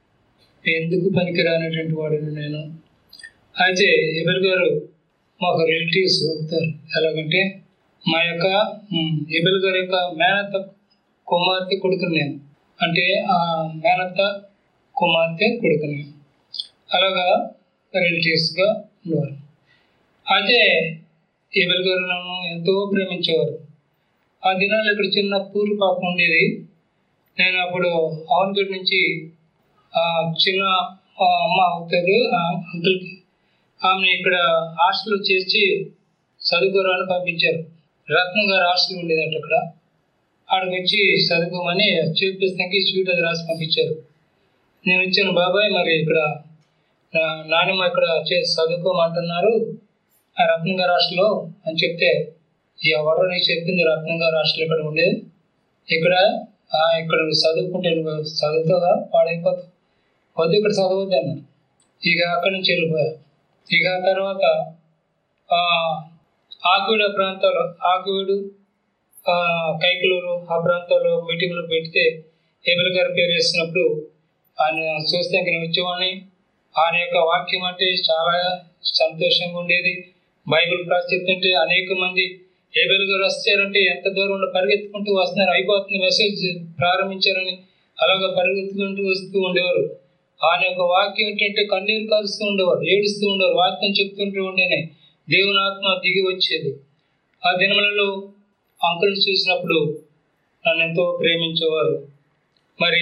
ఎందుకు పనికిరానటువంటి వాడిని నేను అయితే ఎబెల్ గారు మాకు రిలేటివ్స్ అవుతారు ఎలాగంటే మా యొక్క ఉమ్, ఎబెల్ గారి యొక్క మేనత్త కుమార్తె కొడుకుని నేను అంటే ఆ మేనత్త కుమార్తె కొడుకుని అలాగా రిలేటివ్స్గా ఉండేవారు అయితే ఏబెల్ గారు నన్ను ఎంతో ప్రేమించేవారు ఆ దినాల్లో ఇక్కడ చిన్న పూరి పాప ఉండేది నేను అప్పుడు అవన్గడ్ నుంచి ఆ చిన్న ఆ అమ్మ అవుతుంది ఆ అంకుల్కి ఆమెను ఇక్కడ హాస్టల్లో చేర్చి చదువుకోరాని పంపించారు రత్నం గారు హాస్టల్ ఉండేదంట అక్కడ ఆడికి వచ్చి చదువుకోమని చూపిస్తానికి స్వీట్ అది రాసి పంపించారు నేను వచ్చాను బాబాయ్ మరి ఇక్కడ నా- నాన్నమ్మ ఇక్కడ చేసి చదువుకోమంటున్నారు ఆ రత్నం గారు హాస్టల్లో అని చెప్తే ఎవరో నీకు చెప్పింది రత్నం గారు హాస్టల్ ఇక్కడ ఉండేది ఇక్కడ "ఆ, ఇక్కడ నువ్వు చదువుకుంటే నువ్వు చదువుతావా పాడైపోతావు వద్దు ఇక్కడ చదవద్దు అన్నాను ఇక అక్కడి నుంచి వెళ్ళిపోయా ఇక ఆ తర్వాత ఆ, ఆకువీడు ప్రాంతాల్లో ఆకువీడు ఆ, కైకలూరు ఆ ప్రాంతాల్లో మీటింగ్లు పెడితే ఏబిల్ గారి పేరు వేసినప్పుడు ఆయన చూస్తే ఇంక నేను వచ్చేవాడిని ఆయన యొక్క వాక్యం అంటే చాలా సంతోషంగా ఉండేది బైబిల్ క్లాస్ చెప్తుంటే అనేక మంది ఏబెల్ గారు వచ్చారంటే ఎంత దూరం ఉండి పరిగెత్తుకుంటూ వస్తున్నారు అయిపోతుంది మెసేజ్ ప్రారంభించారని అలాగా పరిగెత్తుకుంటూ వస్తూ ఉండేవారు ఆయన యొక్క వాక్యం ఏంటంటే కన్నీరు కలుస్తూ ఉండేవారు ఏడుస్తూ ఉండేవారు వాక్యం చెప్తుంటూ ఉండేనే దేవుని ఆత్మ దిగి వచ్చేది ఆ దినములలో అంకుల్ చూసినప్పుడు నన్ను ఎంతో ప్రేమించేవారు మరి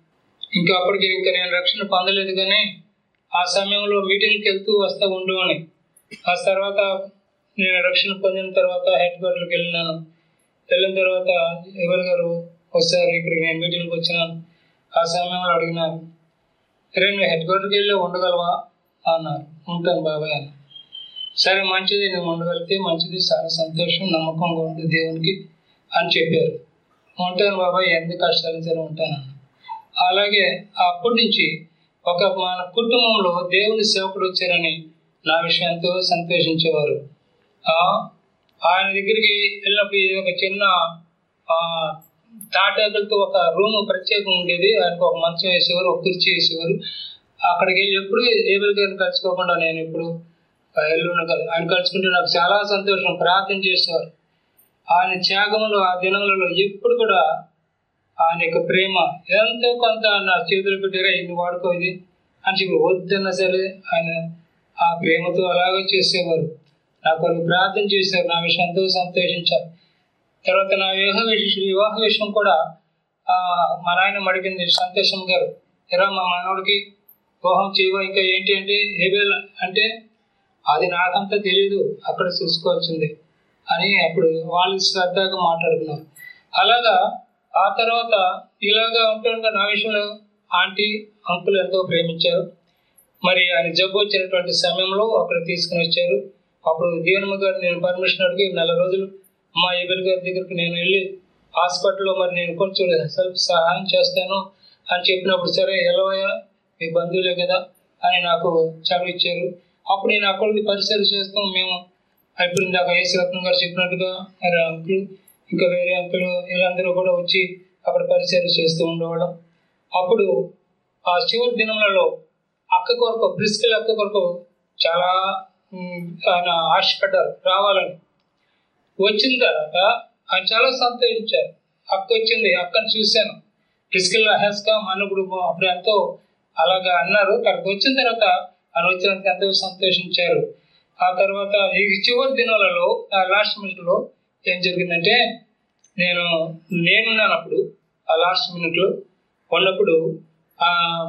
ఇంకా అప్పటికి ఇంకా నేను రక్షణ పొందలేదు కానీ ఆ సమయంలో మీటింగ్కి వెళ్తూ వస్తూ ఉండేవాడిని ఆ తర్వాత నేను రక్షణ పొందిన తర్వాత హెడ్ క్వార్టర్కి వెళ్ళినాను వెళ్ళిన తర్వాత ఎవరి గారు ఒకసారి ఇక్కడికి నేను మీటింగ్కి వచ్చినాను ఆ సమయంలో అడిగినాను "అరే నువ్వు హెడ్ క్వార్టర్కి వెళ్ళి ఉండగలవా అన్నారు ఉంటాను బాబాయ్ అన్న సరే మంచిది నువ్వు ఉండగలిగితే మంచిది చాలా సంతోషం నమ్మకంగా ఉంది దేవునికి అని చెప్పారు ఉంటాను బాబాయ్ ఎంత కష్టాలు సరే ఉంటాను అన్న అలాగే అప్పటి నుంచి ఒక మన కుటుంబంలో దేవుని సేవకుడు వచ్చారని నా విషయం ఎంతో సంతోషించేవారు ఆ, ఆయన దగ్గరికి వెళ్ళినప్పుడు ఇది ఒక చిన్న ఆ, తాటాకులతో ఒక రూమ్ ప్రత్యేకం ఉండేది ఆయనకు ఒక మంచం వేసేవారు ఒక కుర్చీ వేసేవారు అక్కడికి వెళ్ళి ఎప్పుడు ఏబుల్ గారిని కలుసుకోకుండా నేను ఎప్పుడు వెళ్ళును కదా ఆయన కలుసుకుంటే నాకు చాలా సంతోషం ప్రార్థన చేసేవారు ఆయన త్యాగములు ఆ దినములలో ఎప్పుడు కూడా ఆయన యొక్క ప్రేమ ఎంతో కొంత నా చేతులు పెట్టారా ఇన్ని వాడుకో ఇది అని చెప్పి వద్దన్నా సరే ఆయన ఆ ప్రేమతో అలాగే చేసేవారు నా కొరకు ప్రార్థన చేశారు నా విషయం ఎంతో సంతోషించారు తర్వాత నా వివాహ విషయం వివాహ విషయం కూడా ఆ, మా నాయన అడిగింది సంతోషం గారు ఎరా మా మనవడికి వివాహం చేయవా ఇంకా ఏంటి అంటే ఏబేల్ అంటే అది నాకంతా తెలియదు అక్కడ చూసుకోవాల్సింది అని అప్పుడు వాళ్ళు శ్రద్ధగా మాట్లాడుకున్నారు అలాగా ఆ తర్వాత ఇలాగా ఉంటుండగా నా విషయంలో ఆంటీ అంకుల్ ఎంతో ప్రేమించారు మరి ఆయన జబ్బు వచ్చినటువంటి సమయంలో అక్కడ తీసుకుని వచ్చారు అప్పుడు దీవెనమ్మ గారు నేను పర్మిషన్ అడిగి నెల రోజులు మా ఎబెల్ గారి దగ్గరికి నేను వెళ్ళి హాస్పిటల్లో మరి నేను కొంచెం సెల్ఫ్ సహాయం చేస్తాను అని చెప్పినప్పుడు సరే ఎలవయ్యా మీ బంధువులే కదా అని నాకు చదువు ఇచ్చారు అప్పుడు నేను అక్కడికి పరిసర చేస్తాం మేము ఇప్పుడు ఇందాక ఏసు రత్నం గారు చెప్పినట్టుగా మరి అంకుల్ ఇంకా వేరే అంకుల్ వీళ్ళందరూ కూడా వచ్చి అక్కడ పరిచయం చేస్తూ ఉండేవాళ్ళం అప్పుడు ఆ చివరి దినములలో అక్క కొరకు బ్రిస్కిల్ అక్క కొరకు చాలా ఉమ్, ఆయన ఆశపడ్డారు రావాలని వచ్చిన తర్వాత ఆయన చాలా సంతోషించారు అక్క వచ్చింది అక్కని చూశాను బ్రిస్కిల్ హెస్కా మనుగుడు అప్పుడు ఎంతో అలాగా అన్నారు తర్వాత వచ్చిన తర్వాత ఆయన వచ్చినందుకు ఎంతో సంతోషించారు ఆ తర్వాత ఈ చివరి దినాలలో ఆ లాస్ట్ మినిట్లో ఏం జరిగిందంటే నేను నేనున్నాను అప్పుడు ఆ లాస్ట్ మినిట్లో ఉన్నప్పుడు ఆ,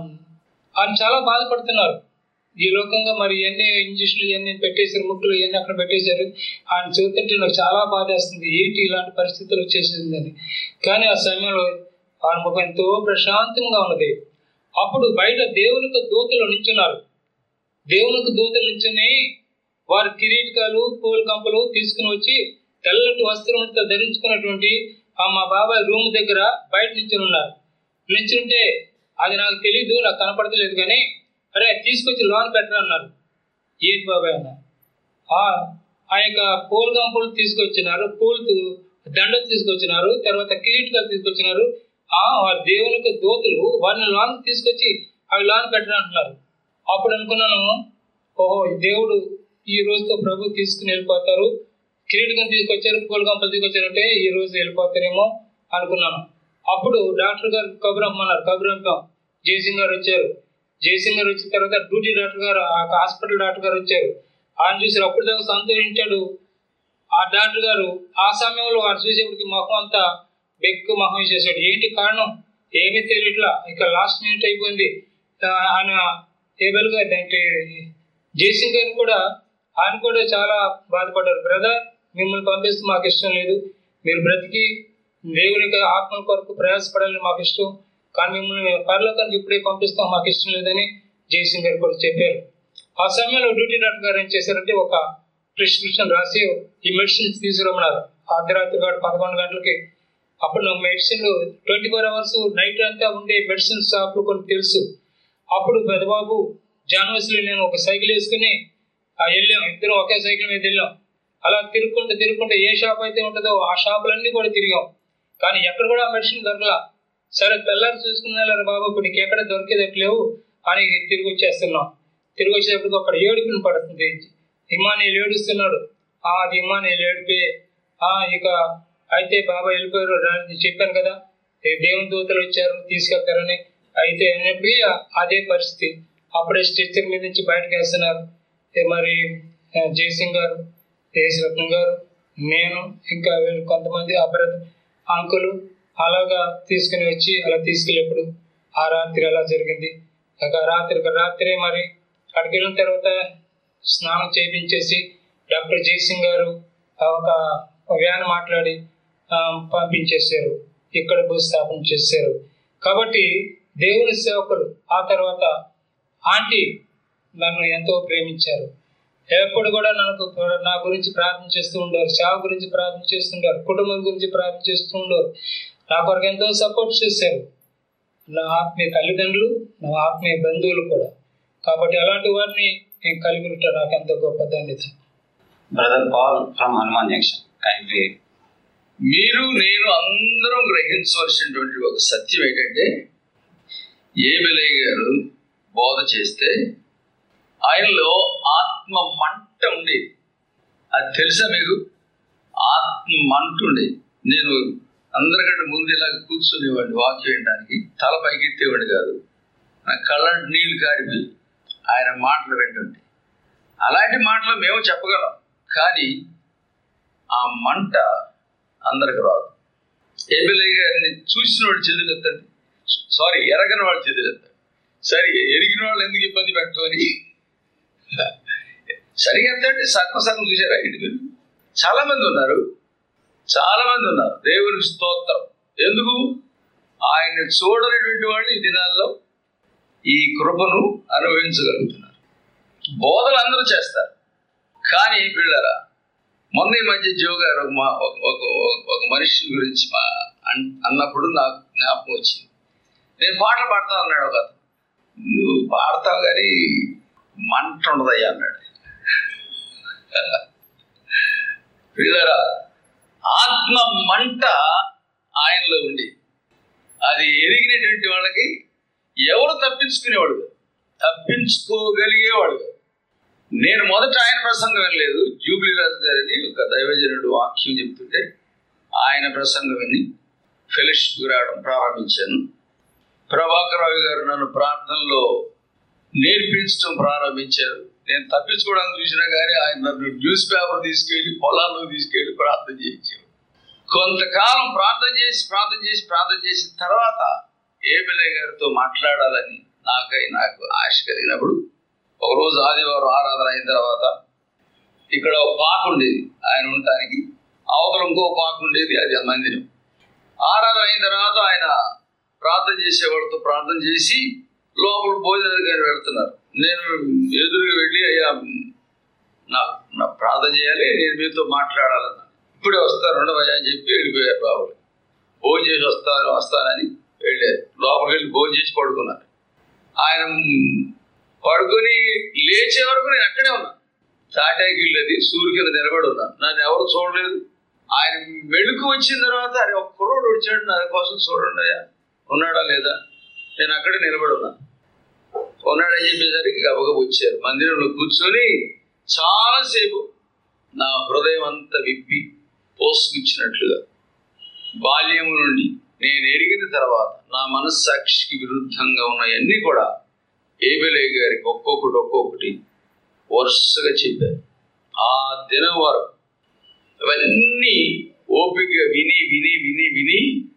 ఆయన చాలా బాధపడుతున్నారు ఈ లోకంగా మరి ఎన్ని ఇంజక్షన్లు ఇవన్నీ పెట్టేశారు ముక్కులు ఇవన్నీ అక్కడ పెట్టేశారు ఆయన చూస్తుంటే నాకు చాలా బాధ వేస్తుంది ఏంటి ఇలాంటి పరిస్థితులు వచ్చేసిందని కానీ ఆ సమయంలో ఆయన ముఖం ఎంతో ప్రశాంతంగా ఉన్నది అప్పుడు బయట దేవునికి దూతలు నించున్నారు దేవునికి దూతలు నించుని వారి కిరీటకాలు పూల కంపలు తీసుకుని వచ్చి తెల్లటి వస్త్రములతో ధరించుకున్నటువంటి ఆ మా బాబాయ్ రూమ్ దగ్గర బయట నించుని ఉన్నారు నించుంటే అది నాకు తెలీదు నాకు కనపడతలేదు కానీ అరే తీసుకొచ్చి లోన్ పెట్టరా అన్నారు ఏంటి బాబాయ్ అన్న ఆ ఆ యొక్క పూల గంపులు తీసుకొచ్చినారు పూలు దండలు తీసుకొచ్చినారు తర్వాత కిరీటకాలు తీసుకొచ్చినారు ఆ వారి దేవునికి దోతులు వారిని లోన్ తీసుకొచ్చి అవి లోన్ పెట్టిన అంటున్నారు అప్పుడు అనుకున్నాను ఓహో ఈ దేవుడు ఈ రోజుతో ప్రభు తీసుకుని వెళ్ళిపోతారు కిరీటకం తీసుకొచ్చారు పూల కంపలు తీసుకొచ్చారంటే ఈ రోజు వెళ్ళిపోతారేమో అనుకున్నాను అప్పుడు డాక్టర్ గారు కబురమ్మన్నారు కబురంపాం జయసింగ్ గారు వచ్చారు జయసింగ్ గారు వచ్చిన తర్వాత డ్యూటీ డాక్టర్ గారు ఆ హాస్పిటల్ డాక్టర్ గారు వచ్చారు ఆయన చూసి అప్పుడు దాకా సంతోషించాడు ఆ డాక్టర్ గారు ఆ సమయంలో వారు చూసేప్పటికి మొహం అంతా బెక్కు మొహం చేశాడు ఏంటి కారణం ఏమీ తెలియట్లా ఇక లాస్ట్ మినిట్ అయిపోయింది ఆ, ఆయన ఏబెల్గా అంటే జయసింగ్ గారు కూడా ఆయన కూడా చాలా బాధపడ్డారు బ్రదర్ మిమ్మల్ని పంపిస్తే మాకు ఇష్టం లేదు మీరు బ్రతికి దేవుని యొక్క ఆత్మ కొరకు ప్రయాసపడాలని మాకు ఇష్టం కానీ మిమ్మల్ని పరలోకానికి ఇప్పుడే పంపిస్తాం మాకు ఇష్టం లేదని జయసింగ్ గారు కూడా చెప్పారు ఆ సమయంలో డ్యూటీ డాక్టర్ గారు ఏం చేశారంటే ఒక ప్రిస్క్రిప్షన్ రాసి ఈ మెడిసిన్స్ తీసుకురమ్మన్నారు అర్ధరాత్రి కాదు పదకొండు గంటలకి అప్పుడు నాకు medicine twenty four hours night అంతా ఉండే మెడిసిన్ షాప్లు కొన్ని తెలుసు అప్పుడు పెద్దబాబు జాన్వస్లో నేను ఒక సైకిల్ వేసుకుని ఆ వెళ్ళాం ఇద్దరం ఒకే సైకిల్ మీద వెళ్ళాం అలా తిరుగుకుంటూ తిరుగుకుంటూ ఏ షాప్ అయితే ఉంటుందో ఆ షాపులన్నీ కూడా తిరిగాం కానీ ఎక్కడ కూడా ఆ మెడిసిన్ దొరకలా సరే తెల్లారి చూసుకున్నారు బాబు ఇప్పుడు నీకు ఎక్కడ దొరికేదట్లేవు అని తిరిగి వచ్చేస్తున్నాం తిరిగి వచ్చేటప్పుడు అక్కడ ఏడుపుని పడుతుంది ఇమానియల్ ఏడుస్తున్నాడు ఆ అది ఇమానియల్ ఏడిపే ఆ ఇక అయితే బాబా వెళ్ళిపోయారు రా- నేను చెప్పాను కదా ఏ దేవుని దూతలు వచ్చారు తీసుకెళ్తారని అయితే అయినప్పటికీ ఆ- అదే పరిస్థితి అప్పుడే స్ట్రెచ్చర్ మీద నుంచి బయటకు వేస్తున్నారు ఏ మరి ఆ, జయసింగ్ గారు రత్నం గారు నేను ఇంకా వీళ్ళు కొంతమంది అబ్రద్ అంకులు అలాగా తీసుకుని వచ్చి అలా తీసుకెళ్ళేప్పుడు ఆ రాత్రి అలా జరిగింది ఇక రాత్రి రాత్రే మరి అక్కడికి వెళ్ళిన తర్వాత స్నానం చేయించేసి డాక్టర్ జయసింగ్ గారు ఆ ఒక వ్యాన్ మాట్లాడి ఆ, పంపించేశారు ఇక్కడ భూస్థాపన చేశారు కాబట్టి దేవుని సేవకులు ఆ తర్వాత ఆంటీ నన్ను ఎంతో ప్రేమించారు ఎప్పుడు కూడా నాకు నా గురించి ప్రార్థన చేస్తూ ఉండేవారు సేవ గురించి ప్రార్థన చేస్తుంటారు కుటుంబం గురించి ప్రార్థన చేస్తూ ఉండేవారు నా కొరకు ఎంతో సపోర్ట్ చేశారు నా ఆత్మీయ తల్లిదండ్రులు నా ఆత్మీయ బంధువులు కూడా కాబట్టి అలాంటి వారిని నేను కలిగి ఉంటాను నాకు ఎంతో గొప్ప ధన్యత brother Paul from Hanuman junction kindly మీరు నేను అందరం గ్రహించవలసినటువంటి ఒక సత్యం ఏంటంటే ఏబెలయ్య గారు బోధ చేస్తే ఆయనలో ఆత్మ మంట ఉండేది అది తెలుసా మీకు ఆత్మ మంట ఉండేది నేను అందరికంటే ముందు ఇలా కూర్చునేవాడిని వాక్యం వినడానికి తల పైకెత్తేవాడిని కాదు నా కళ్ళ నీళ్లు కారిపోయి ఆయన మాటలు వింటుంటే అలాంటి మాటలు మేము చెప్పగలం కానీ ఆ మంట అందరికి రాదు ఏబిలయ్య గారిని చూసిన వాడు చెదిరెత్తండి సారీ ఎరగని వాడు చెదిరెత్తండి సరే ఎరిగిన వాళ్ళు ఎందుకు ఇబ్బంది పెట్టమని సరిగా ఎత్తండి సగం సగం చూసారా ఇటు మీరు చాలా మంది ఉన్నారు చాలా మంది ఉన్నారు దేవునికి స్తోత్రం ఎందుకు ఆయన్ని చూడనటువంటి వాళ్ళు ఈ దినాల్లో ఈ కృపను అనుభవించగలుగుతున్నారు బోధలు అందరూ చేస్తారు కానీ పిల్లరా మొన్న ఈ మధ్య జో గారు ఒక మా ఒక ఒక- ఒక మనిషి గురించి మా అన్- అన్నప్పుడు నాకు జ్ఞాపకం వచ్చింది నేను పాటలు పాడతా అన్నాడు ఒక అతను నువ్వు పాడతావు కానీ మంట ఉండదయ్యా అన్నాడు పిల్లరా ఆత్మ మంట ఆయనలో ఉంది అది ఎరిగినటువంటి వాళ్ళకి ఎవరు తప్పించుకునేవాడు కాదు. తప్పించుకోగలిగేవాడు కాదు. నేను మొదట ఆయన ప్రసంగం వినలేదు జూబ్లీ రాజు గారిని ఒక దైవజనుడు వాక్యం చెప్తుంటే ఆయన ప్రసంగం విని ఫెలోషిప్ రావడం ప్రారంభించాను ప్రభాకర్ రావు గారు నన్ను ప్రార్థనలో నేర్పించడం ప్రారంభించారు నేను తప్పించుకోవడానికి చూసినా కానీ ఆయన నన్ను న్యూస్ పేపర్ తీసుకెళ్ళి పొలాల్లో తీసుకెళ్ళి ప్రార్థన చేయించారు కొంతకాలం ప్రార్థన చేసి ప్రార్థన చేసి ప్రార్థన చేసిన తర్వాత ఏబిలయ్య గారితో మాట్లాడాలని నాకై నాకు ఆశ కలిగినప్పుడు ఒకరోజు ఆదివారం ఆరాధన అయిన తర్వాత ఇక్కడ ఒక పాక ఉండేది ఆయన ఉండటానికి అవతల ఇంకో పాక ఉండేది అది ఆ మందిరం ఆరాధన అయిన తర్వాత ఆయన ప్రార్థన చేసేవాడితో ప్రార్థన చేసి లోపల భోజనానికి ఆయన వెళ్తున్నారు నేను ఎదురుగా వెళ్ళి అయ్యా నా నా ప్రార్థన చేయాలి నేను మీతో మాట్లాడాలన్నా ఇప్పుడే వస్తారు ఉండవయ్యా అని చెప్పి వెళ్ళిపోయారు బాబు భోజనం చేసి వస్తాను వస్తానని వెళ్ళారు లోపలికి వెళ్ళి భోజనం చేసి పడుకున్నారు ఆయన పడుకొని లేచే వరకు నేను అక్కడే ఉన్నా తాటాకి వెళ్ళేది సూర్యు కింద నిలబడి ఉన్నా నన్ను ఎవరు చూడలేదు ఆయన మెళుకు వచ్చిన తర్వాత అరే ఒక కుర్రోడు వచ్చాడు నా కోసం చూడండి అయ్యా ఉన్నాడా లేదా నేను అక్కడే నిలబడి ఉన్నా ఉన్నాడని చెప్పేసరికి గబగబ వచ్చారు మందిరంలో కూర్చొని చాలాసేపు నా హృదయం అంతా విప్పి పోసుకుచ్చినట్లుగా బాల్యము నుండి నేను ఎరిగిన తర్వాత నా మనస్సాక్షికి విరుద్ధంగా ఉన్నవన్నీ కూడా ఏబెలే గారికి ఒక్కొక్కటి ఒక్కొక్కటి వరుసగా చెప్పారు ఆ దినం వరకు అవన్నీ ఓపిక విని విని విని విని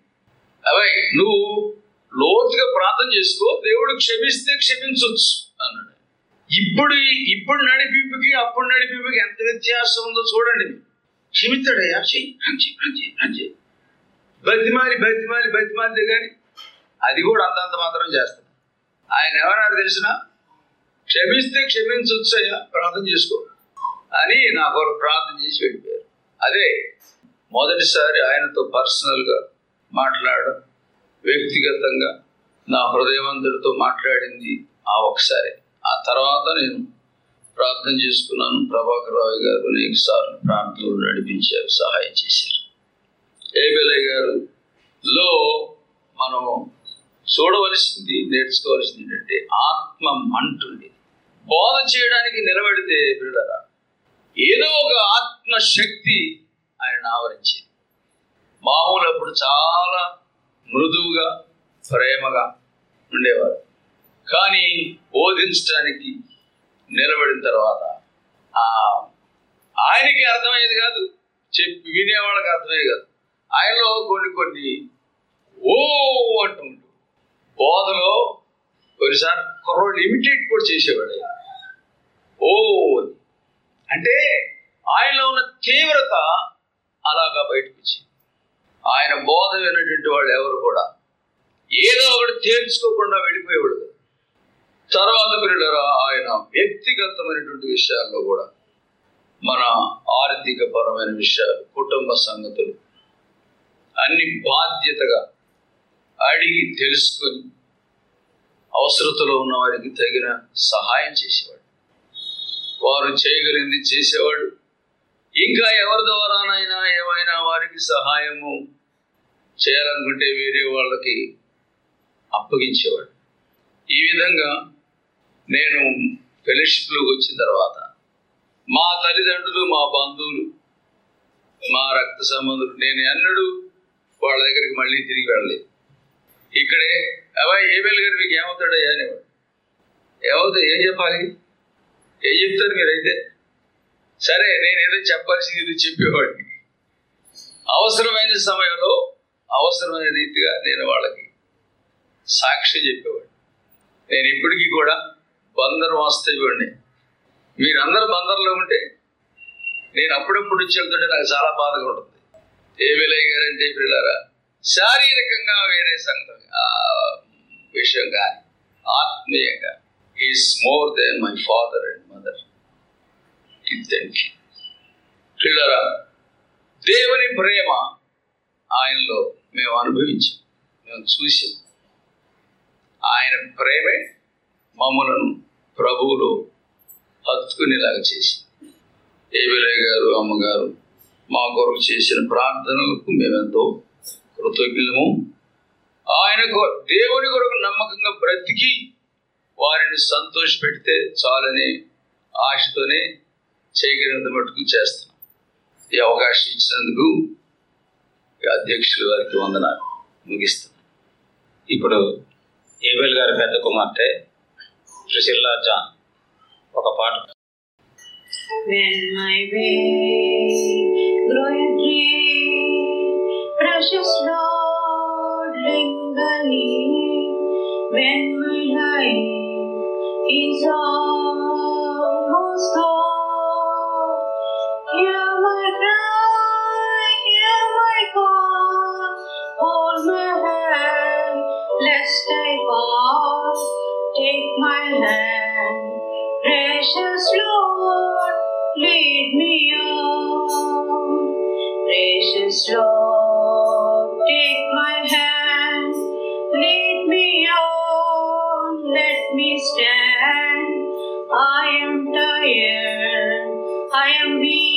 అవై నువ్వు లోతుగా ప్రార్థన చేసుకో దేవుడు క్షమిస్తే క్షమించవచ్చు అన్నాడు ఇప్పుడు ఇప్పుడు నడిపింపుకి అప్పుడు నడిపింపుకి ఎంత వ్యత్యాసం ఉందో చూడండి క్షమిస్తాడయ్యా చెయ్యి అని చెయ్యి అని చెయ్యి అని చెయ్యి బతిమాలి బతిమాలి బతిమాలితే కానీ అది కూడా అంతంత మాత్రం చేస్తాడు ఆయన ఎవరన్నారు తెలిసిన క్షమిస్తే క్షమించొచ్చయ్యా ప్రార్థన చేసుకో అని నా కొరకు ప్రార్థన చేసి వెళ్ళిపోయారు అదే మొదటిసారి ఆయనతో పర్సనల్గా మాట్లాడడం వ్యక్తిగతంగా నా హృదయవంతుడితో మాట్లాడింది ఆ ఒకసారి ఆ తర్వాత నేను ప్రార్థన చేసుకున్నాను ప్రభాకర్ రావు గారు అనేక సార్లు ప్రార్థనలు నడిపించారు సహాయం చేశారు ఏబెలయ్య గారు లో మనం చూడవలసింది నేర్చుకోవాల్సింది ఏంటంటే ఆత్మ మంటుంది బోధ చేయడానికి నిలబడితే బిడ్డరా ఏదో ఒక ఆత్మ శక్తి ఆయన ఆవరించింది మామూలు అప్పుడు చాలా మృదువుగా ప్రేమగా ఉండేవారు కానీ బోధించడానికి నిలబడిన తర్వాత ఆ ఆయనకి అర్థమయ్యేది కాదు చెప్పి వినేవాళ్ళకి అర్థమయ్యేది కాదు ఆయనలో కొన్ని కొన్ని ఓ అంటుంటూ బోధలో కొన్నిసార్లు కుర్రోళ్ళు ఇమిటేట్ కూడా చేసేవాడు ఆయన. ఓ అని. అంటే ఆయనలో ఉన్న తీవ్రత అలాగా బయటకు వచ్చింది ఆయన బోధ విన్నటువంటి వాళ్ళు ఎవరు కూడా ఏదో ఒకటి తేల్చుకోకుండా వెళ్ళిపోయేవాడు కాదు. తర్వాత పిల్లరా ఆయన వ్యక్తిగతమైనటువంటి విషయాల్లో కూడా మన ఆర్థిక పరమైన విషయాలు కుటుంబ సంగతులు అన్ని బాధ్యతగా అడిగి తెలుసుకొని అవసరతలో ఉన్న వారికి తగిన సహాయం చేసేవాడు వారు చేయగలిగింది చేసేవాడు ఇంకా ఎవరి ద్వారానైనా ఏమైనా వారికి సహాయము చేయాలనుకుంటే వేరే వాళ్ళకి అప్పగించేవాడు ఈ విధంగా నేను ఫెలోషిప్లోకి వచ్చిన తర్వాత మా తల్లిదండ్రులు మా బంధువులు మా రక్త సంబంధులు నేను ఎన్నడూ వాళ్ళ దగ్గరికి మళ్ళీ తిరిగి వెళ్ళలేదు ఇక్కడే అవా ఏబెల్ గారు మీకు ఏమవుతాడయ్యా అనేవాడు ఏమవుతా ఏం చెప్పాలి ఏం చెప్తారు మీరైతే సరే నేను ఏదో చెప్పాల్సింది ఇది చెప్పేవాడిని అవసరమైన సమయంలో అవసరమైన రీతిగా నేను వాళ్ళకి సాక్ష్యం చెప్పేవాడిని నేను ఇప్పటికీ కూడా బందర్ వాస్తవ్యుడిని మీరందరూ బందర్లో ఉంటే నేను అప్పుడప్పుడు వచ్చి వెళ్తుంటే నాకు చాలా బాధగా ఉంటుంది ఏ విలయ్య గారంటే పిల్లరా శారీరకంగా వేరే సంగతి ఆ విషయం కానీ ఆత్మీయంగా is more than my father and mother kid పిల్లరా దేవుని ప్రేమ ఆయనలో మేము అనుభవించాం మేము చూసాం ఆయన ప్రేమే మమ్మలను ప్రభువులో హత్తుకునేలాగా చేసి ఏబిలయ్య గారు అమ్మగారు మా కొరకు చేసిన ప్రార్థనలకు మేమెంతో కృతజ్ఞులము ఆయన కొ- దేవుని కొరకు నమ్మకంగా బ్రతికి వారిని సంతోష పెడితే చాలని ఆశతోనే చేయగలిగినంత మటుకు చేస్తున్నాం ఈ అవకాశం ఇచ్చినందుకు ఈ అధ్యక్షుల వారికి వందనాలు ముగిస్తున్నాం ఇప్పుడు ఏబెల్ గారి పెద్ద కుమార్తె ప్రిసిల్లా జాన్ ఒక పాట When my way groweth drear, precious Lord, linger near. When my life is almost gone, hear my cry, hear my call, hold my hand, lest I fall. Take my hand, precious Lord, lead me on. Precious Lord, take my hand, lead me on, let me stand. I am tired, I am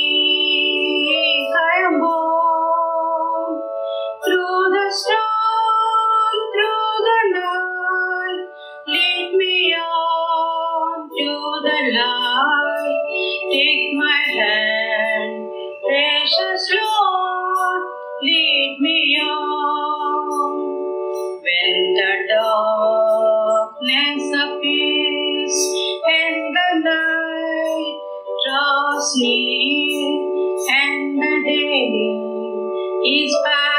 weak, I am born. Through the storm, through light. Take my hand, precious Lord, lead me on. When the darkness appears and the night draws near and the day is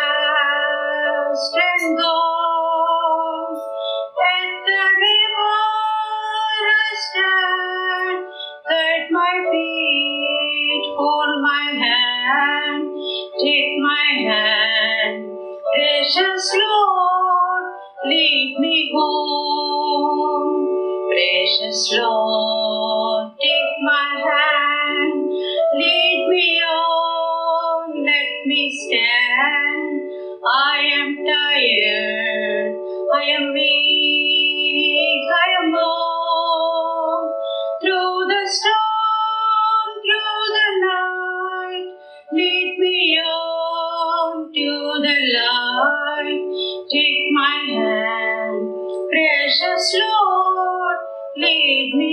past and gone. At the river I stand, that my feet hold my hand, take my hand, precious Lord, lead me home. Precious Lord, take my hand, lead me on, let me stand. I am tired, I am weak, I am old. Through the storm, through the night, lead me on to the light. Take my hand, precious Lord, lead me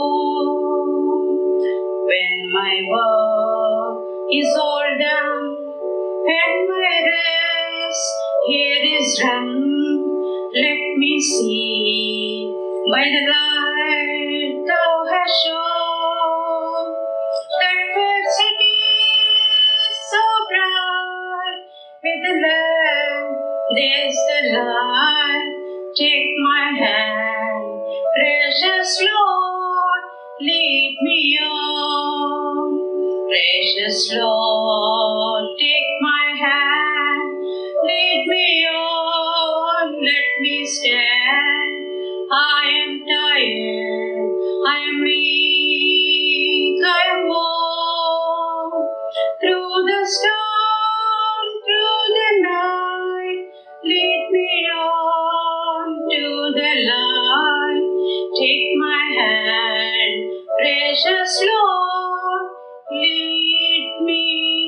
home. When my work is all done and my rest here is done, let me see by the light thou hast shown that fair city so bright with the lamp there's the light take my hand precious lord lead me on precious lord take my hand lead me on let me stand i am tired i am weak i am worn through the storm through the night lead me on to the light take my hand precious lord lead me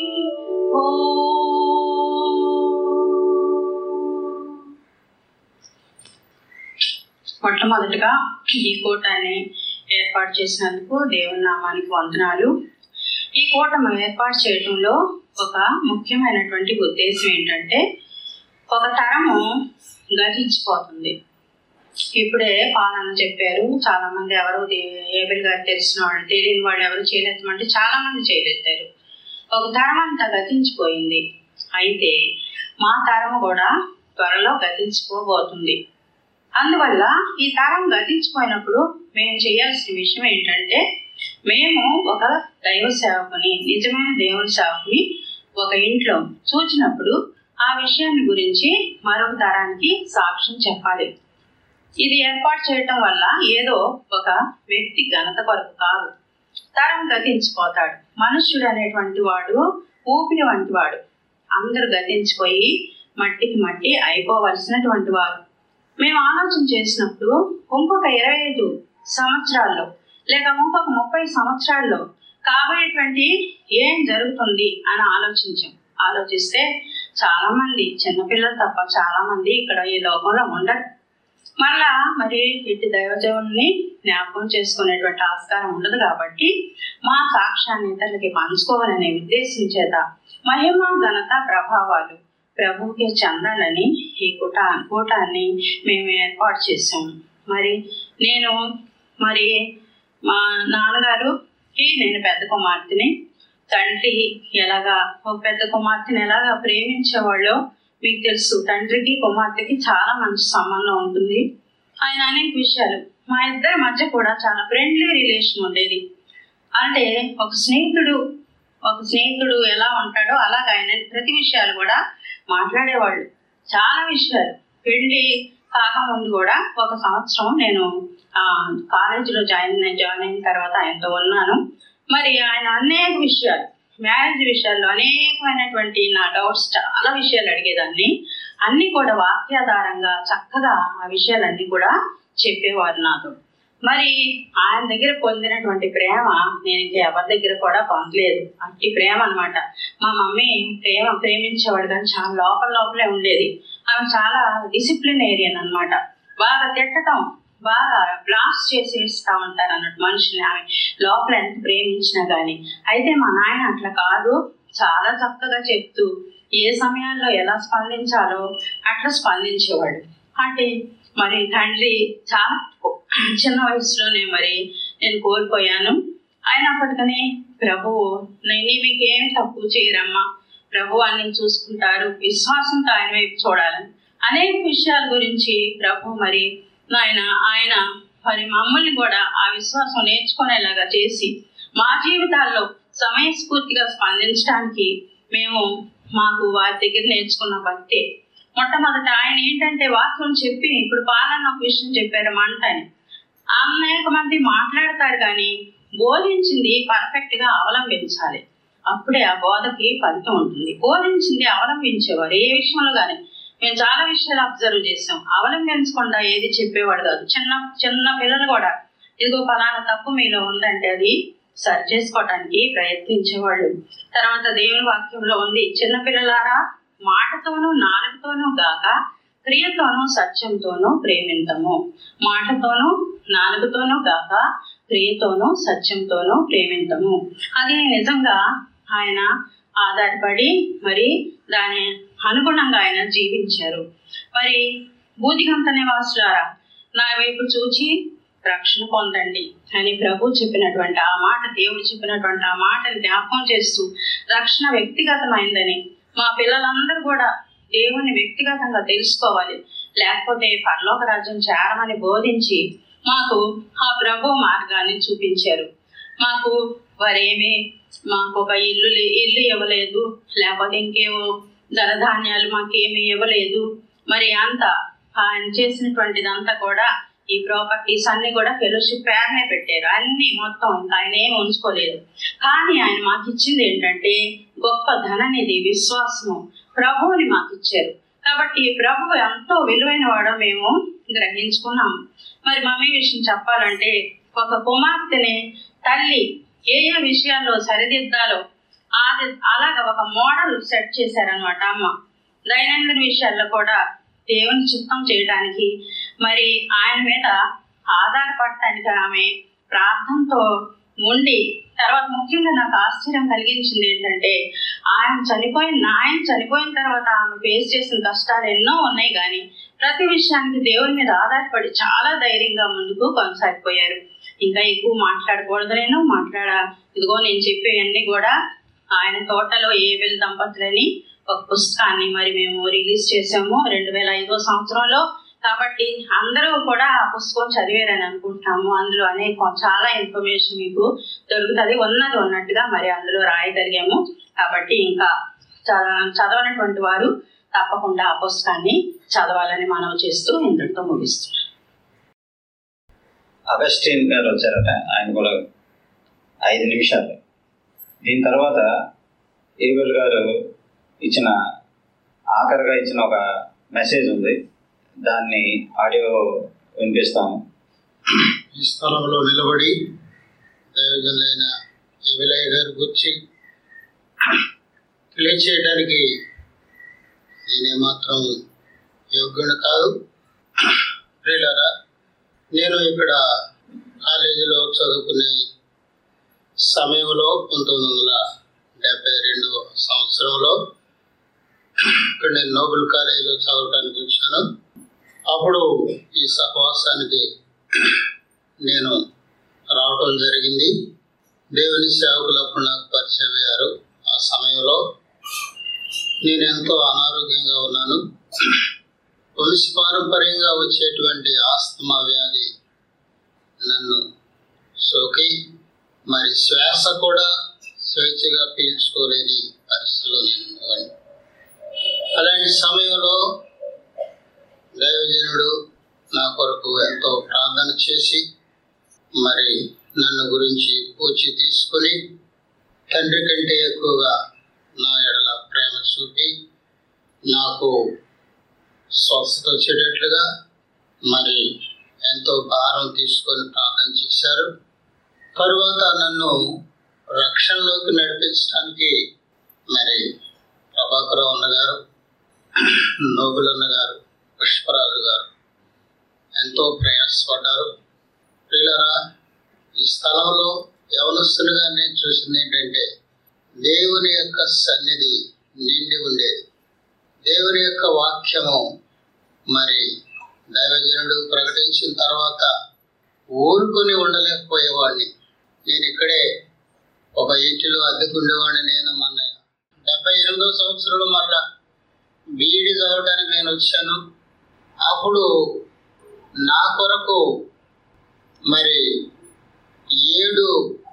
home మొట్టమొదటిగా ఈ కూటాన్ని ఏర్పాటు చేసినందుకు దేవుని నామానికి వందనాలు ఈ కూటమి ఏర్పాటు చేయడంలో ఒక ముఖ్యమైనటువంటి ఉద్దేశం ఏంటంటే ఒక తరము గతించిపోతుంది ఇప్పుడే పాలన చెప్పారు చాలా మంది ఎవరు దే- ఏబిల్ గారు తెలిసిన వాళ్ళు తెలియని వాళ్ళు ఎవరు చేయలేదమంటే చాలా మంది చేయలేతారు ఒక తరం అంతా గతించిపోయింది అయితే మా తరం కూడా త్వరలో గతించిపోబోతుంది అందువల్ల ఈ తరం గతించిపోయినప్పుడు మేము చేయాల్సిన విషయం ఏంటంటే మేము ఒక దైవ సేవకుని నిజమైన దేవుని సేవకుని ఒక ఇంట్లో చూచినప్పుడు ఆ విషయాన్ని గురించి మరొక తరానికి సాక్ష్యం చెప్పాలి ఇది ఏర్పాటు చేయటం వల్ల ఏదో ఒక వ్యక్తి ఘనత కొరకు కాదు తరం గతించిపోతాడు మనుష్యుడు అనేటువంటి వాడు ఊపిరి వంటి వాడు అందరూ గతించిపోయి మట్టికి మట్టి అయిపోవలసినటువంటి వారు మేము ఆలోచన చేసినప్పుడు ఇంకొక ఇరవై ఐదు సంవత్సరాల్లో లేక ఇంకొక ముప్పై సంవత్సరాల్లో కాబోయేటువంటి ఏం జరుగుతుంది అని ఆలోచించాం ఆలోచిస్తే చాలా మంది చిన్నపిల్లలు తప్ప చాలా మంది ఇక్కడ ఈ లోకంలో ఉండరు మళ్ళా మరి ఇటు దైవజవుల్ని జ్ఞాపకం చేసుకునేటువంటి ఆస్కారం ఉండదు కాబట్టి మా సాక్ష్యాన్ని ఇతరులకి పంచుకోవాలనే ఉద్దేశం చేత మహిమ ఘనత ప్రభావాలు ప్రభువుకే చెందాలని ఈ కూట కూటాన్ని మేము ఏర్పాటు చేసాము మరి నేను మరి మా నాన్నగారుకి నేను పెద్ద కుమార్తెని తండ్రి ఎలాగా ఒక పెద్ద కుమార్తెని ఎలాగా ప్రేమించేవాళ్ళో మీకు తెలుసు తండ్రికి కుమార్తెకి చాలా మంచి సంబంధం ఉంటుంది ఆయన అనేక విషయాలు మా ఇద్దరి మధ్య కూడా చాలా ఫ్రెండ్లీ రిలేషన్ ఉండేది అంటే ఒక స్నేహితుడు ఒక స్నేహితుడు ఎలా ఉంటాడో అలాగ ఆయన ప్రతి విషయాలు కూడా మాట్లాడేవాళ్ళు చాలా విషయాలు పెళ్లి కాకముందు కూడా ఒక సంవత్సరం నేను ఆ, కాలేజీలో జాయిన్ జాయిన్ అయిన తర్వాత ఆయనతో ఉన్నాను మరి ఆయన అనేక విషయాలు మ్యారేజ్ విషయాల్లో అనేకమైనటువంటి నా డౌట్స్ చాలా విషయాలు అడిగేదాన్ని అన్నీ కూడా వాక్యాధారంగా చక్కగా ఆ విషయాలన్నీ కూడా చెప్పేవారు నాతో మరి ఆయన దగ్గర పొందినటువంటి ప్రేమ నేను ఇంకా ఎవరి దగ్గర కూడా పొందలేదు అట్టి ప్రేమ అన్నమాట మా మమ్మీ ప్రేమ ప్రేమించేవాడు కానీ చాలా లోపల లోపలే ఉండేది ఆమె చాలా డిసిప్లినేరియన్ అన్నమాట బాగా తిట్టడం బాగా బ్లాస్ట్ చేసేస్తా ఉంటారు అన్నట్టు మనుషుల్ని ఆమె లోపల ఎంత ప్రేమించినా కానీ అయితే మా నాయన అట్లా కాదు చాలా చక్కగా చెప్తూ ఏ సమయాల్లో ఎలా స్పందించాలో అట్లా స్పందించేవాడు అంటే మరి తండ్రి చాలా చిన్న వయసులోనే మరి నేను కోల్పోయాను అయినప్పటికీ ప్రభువు నేను మీకేమి తప్పు చేయరమ్మా ప్రభు అన్ని చూసుకుంటారు విశ్వాసంతో ఆయన వైపు చూడాలని అనేక విషయాల గురించి ప్రభు మరి నాయన ఆయన మరి మమ్మల్ని కూడా ఆ విశ్వాసం నేర్చుకునేలాగా చేసి మా జీవితాల్లో సమయస్ఫూర్తిగా స్పందించడానికి మేము మాకు వారి దగ్గర నేర్చుకున్న భక్తే మొట్టమొదట ఆయన ఏంటంటే వాక్యం చెప్పి ఇప్పుడు పాలన ఒక విషయం చెప్పారు మంట అని అనేక మంది మాట్లాడతారు కానీ బోధించింది పర్ఫెక్ట్ గా అవలంబించాలి అప్పుడే ఆ బోధకి ఫలితం ఉంటుంది బోధించింది అవలంబించేవారు ఏ విషయంలో కానీ మేము చాలా విషయాలు అబ్జర్వ్ చేసాం అవలంబించకుండా ఏది చెప్పేవాడు కాదు చిన్న చిన్న పిల్లలు కూడా ఇదిగో ఫలానా తప్పు మీలో ఉందంటే అది సరి చేసుకోవటానికి ప్రయత్నించేవాళ్ళు తర్వాత దేవుని వాక్యంలో ఉంది చిన్న పిల్లలారా మాటతోనూ నాలుగుతోనూ గాక క్రియతోనూ సత్యంతోనూ ప్రేమింతము మాటతోనూ నాలుగుతోనూ గాక క్రియతోనూ సత్యంతోనూ ప్రేమింతము అది నిజంగా ఆయన ఆధారపడి మరి దాని అనుగుణంగా ఆయన జీవించారు మరి బూదిగంత నివాసులారా నా వైపు చూచి రక్షణ పొందండి అని ప్రభు చెప్పినటువంటి ఆ మాట దేవుడు చెప్పినటువంటి ఆ మాటని జ్ఞాపకం చేస్తూ రక్షణ వ్యక్తిగతమైందని మా పిల్లలందరూ కూడా దేవుని వ్యక్తిగతంగా తెలుసుకోవాలి లేకపోతే పరలోక రాజ్యం చేరమని బోధించి మాకు ఆ ప్రభు మార్గాన్ని చూపించారు మాకు వారేమి మాకు ఒక ఇల్లు లే- ఇల్లు ఇవ్వలేదు లేకపోతే ఇంకేవో ధనధాన్యాలు మాకేమి ఇవ్వలేదు మరి అంత ఆయన చేసినటువంటిదంతా కూడా ఈ ప్రాపర్టీస్ అన్ని కూడా ఫెలోషిప్ పేరునే పెట్టారు అన్ని మొత్తం ఇంకా ఆయన ఏం ఉంచుకోలేదు కానీ ఆయన మాకు ఇచ్చింది ఏంటంటే గొప్ప ధననిధి విశ్వాసము ప్రభువుని మాకు ఇచ్చారు కాబట్టి ఈ ప్రభువు ఎంతో విలువైన వాడో మేము గ్రహించుకున్నాము మరి మమ్మీ విషయం చెప్పాలంటే ఒక కుమార్తెని తల్లి ఏ ఏ విషయాల్లో సరిదిద్దాలో అది అలాగ ఒక మోడల్ సెట్ చేశారనమాట అమ్మ దైనందిన విషయాల్లో కూడా దేవుని చిత్తం చేయడానికి మరి ఆయన మీద ఆధారపడటానికి ఆమె ప్రార్థనతో ఉండి తర్వాత ముఖ్యంగా నాకు ఆశ్చర్యం కలిగించింది ఏంటంటే ఆయన చనిపోయిన ఆయన చనిపోయిన తర్వాత ఆమె ఫేస్ చేసిన కష్టాలు ఎన్నో ఉన్నాయి కానీ ప్రతి విషయానికి దేవుని మీద ఆధారపడి చాలా ధైర్యంగా ముందుకు కొనసాగిపోయారు ఇంకా ఎక్కువ మాట్లాడకూడదు నేను మాట్లాడా ఇదిగో నేను చెప్పేవన్నీ కూడా ఆయన తోటలో ఏబెల్ దంపతులని ఒక పుస్తకాన్ని మరి మేము రిలీజ్ చేసాము రెండు వేల ఐదో సంవత్సరంలో కాబట్టి అందరూ కూడా ఆ పుస్తకం చదివారని అనుకుంటున్నాము అందులో అనేక చాలా ఇన్ఫర్మేషన్ మీకు దొరుకుతుంది ఉన్నది ఉన్నట్టుగా మరి అందులో రాయగలిగాము కాబట్టి ఇంకా చదవ చదవనటువంటి వారు తప్పకుండా ఆ పుస్తకాన్ని చదవాలని మనవి చేస్తూ ఇంతటితో ముగిస్తున్నాను అగస్టిన్ గారు వచ్చారట ఆయన కూడా ఐదు నిమిషాలు దీని తర్వాత ఏబుల్ గారు ఇచ్చిన ఆఖరిగా ఇచ్చిన ఒక మెసేజ్ ఉంది దాన్ని ఆడియో వినిపిస్తాము ఈ స్థలంలో నిలబడి దైవజనులైన ఏవిలయ్య గారి గురించి తెలియచేయడానికి నేనేమాత్రం యోగ్యుని కాదు ప్రియులారా నేను ఇక్కడ కాలేజీలో చదువుకునే సమయంలో పంతొమ్మిది వందల డెబ్బై రెండవ సంవత్సరంలో ఇక్కడ నేను నోబెల్ కాలేజీలో చదవడానికి వచ్చాను అప్పుడు ఈ సహవాసానికి నేను రావటం జరిగింది దేవుని సేవకులు అప్పుడు నాకు పరిచయం అయ్యారు ఆ సమయంలో నేను ఎంతో అనారోగ్యంగా ఉన్నాను వంశపారంపర్యంగా వచ్చేటువంటి ఆస్తమా వ్యాధి నన్ను సోకి మరి శ్వాస కూడా స్వేచ్ఛగా పీల్చుకోలేని పరిస్థితిలో నేను ఉన్నవాడిని అలాంటి సమయంలో దైవజనుడు నా కొరకు ఎంతో ప్రార్థన చేసి మరి నన్ను గురించి పూచి తీసుకొని తండ్రి కంటే ఎక్కువగా నా ఎడల ప్రేమ చూపి నాకు స్వస్థత వచ్చేటట్లుగా మరి ఎంతో భారం తీసుకొని ప్రార్థన చేశారు తరువాత నన్ను రక్షణలోకి నడిపించడానికి మరి ప్రభాకరరావు అన్న గారు నోబుల్ అన్న గారు పుష్పరాజు గారు ఎంతో ప్రయాసపడ్డారు ప్రియులరా ఈ స్థలంలో యవనస్తులుగా నేను చూసింది ఏంటంటే దేవుని యొక్క సన్నిధి నిండి ఉండేది దేవుని యొక్క వాక్యము మరి దైవజనుడు ప్రకటించిన తర్వాత ఊరుకొని ఉండలేకపోయేవాడిని నేను ఇక్కడే ఒక ఇంటిలో అద్దెకుండేవాడిని నేను మొన్న డెబ్బై ఎనిమిదో సంవత్సరంలో మళ్ళా బీఈడి చదవడానికి నేను వచ్చాను అప్పుడు నా కొరకు మరి ఏడు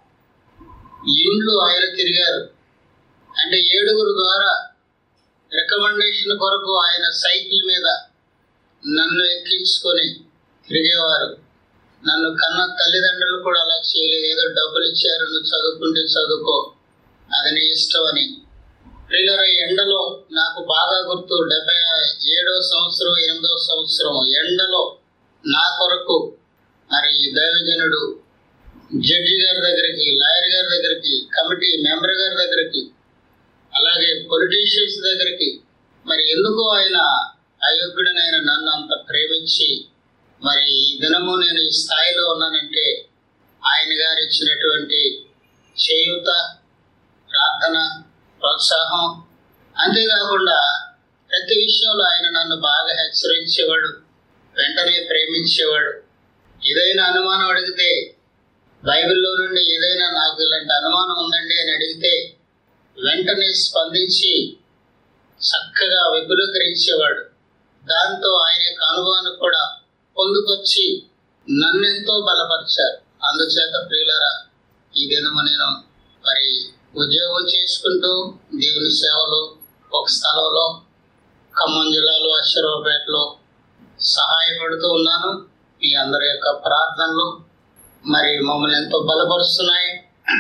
ఇండ్లు ఆయన తిరిగారు అంటే ఏడుగురు ద్వారా రికమెండేషన్ కొరకు ఆయన సైకిల్ మీద నన్ను ఎక్కించుకొని తిరిగేవారు నన్ను కన్న తల్లిదండ్రులు కూడా అలా చేయలేదు ఏదో డబ్బులు ఇచ్చారు నువ్వు చదువుకుంటే చదువుకో అది నీ ఇష్టం అని ప్రియులర ఎండలో నాకు బాగా గుర్తు డెబ్బై ఏడో సంవత్సరం ఎనిమిదో సంవత్సరం ఎండలో నా కొరకు మరి ఈ దైవజనుడు జడ్జి గారి దగ్గరికి లాయర్ గారి దగ్గరికి కమిటీ మెంబర్ గారి దగ్గరికి అలాగే పొలిటీషియన్స్ దగ్గరికి మరి ఎందుకు ఆయన అయోగ్యుడనైన నన్ను అంత ప్రేమించి మరి ఈ దినము నేను ఈ స్థాయిలో ఉన్నానంటే ఆయన గారు ఇచ్చినటువంటి చేయూత ప్రార్థన ప్రోత్సాహం అంతేకాకుండా ప్రతి విషయంలో ఆయన నన్ను బాగా హెచ్చరించేవాడు వెంటనే ప్రేమించేవాడు ఏదైనా అనుమానం అడిగితే బైబిల్లో నుండి ఏదైనా నాకు ఇలాంటి అనుమానం ఉందండి అని అడిగితే వెంటనే స్పందించి చక్కగా విపులీకరించేవాడు దాంతో ఆయన యొక్క అనుభవాన్ని కూడా పొందుకొచ్చి నన్నెంతో బలపరిచారు అందుచేత ప్రియులరా ఈ దినము నేను మరి ఉద్యోగం చేసుకుంటూ దేవుని సేవలో ఒక స్థలంలో ఖమ్మం జిల్లాలో అశ్వరావుపేటలో సహాయపడుతూ ఉన్నాను మీ అందరి యొక్క ప్రార్థనలు మరి మమ్మల్ని ఎంతో బలపరుస్తున్నాయి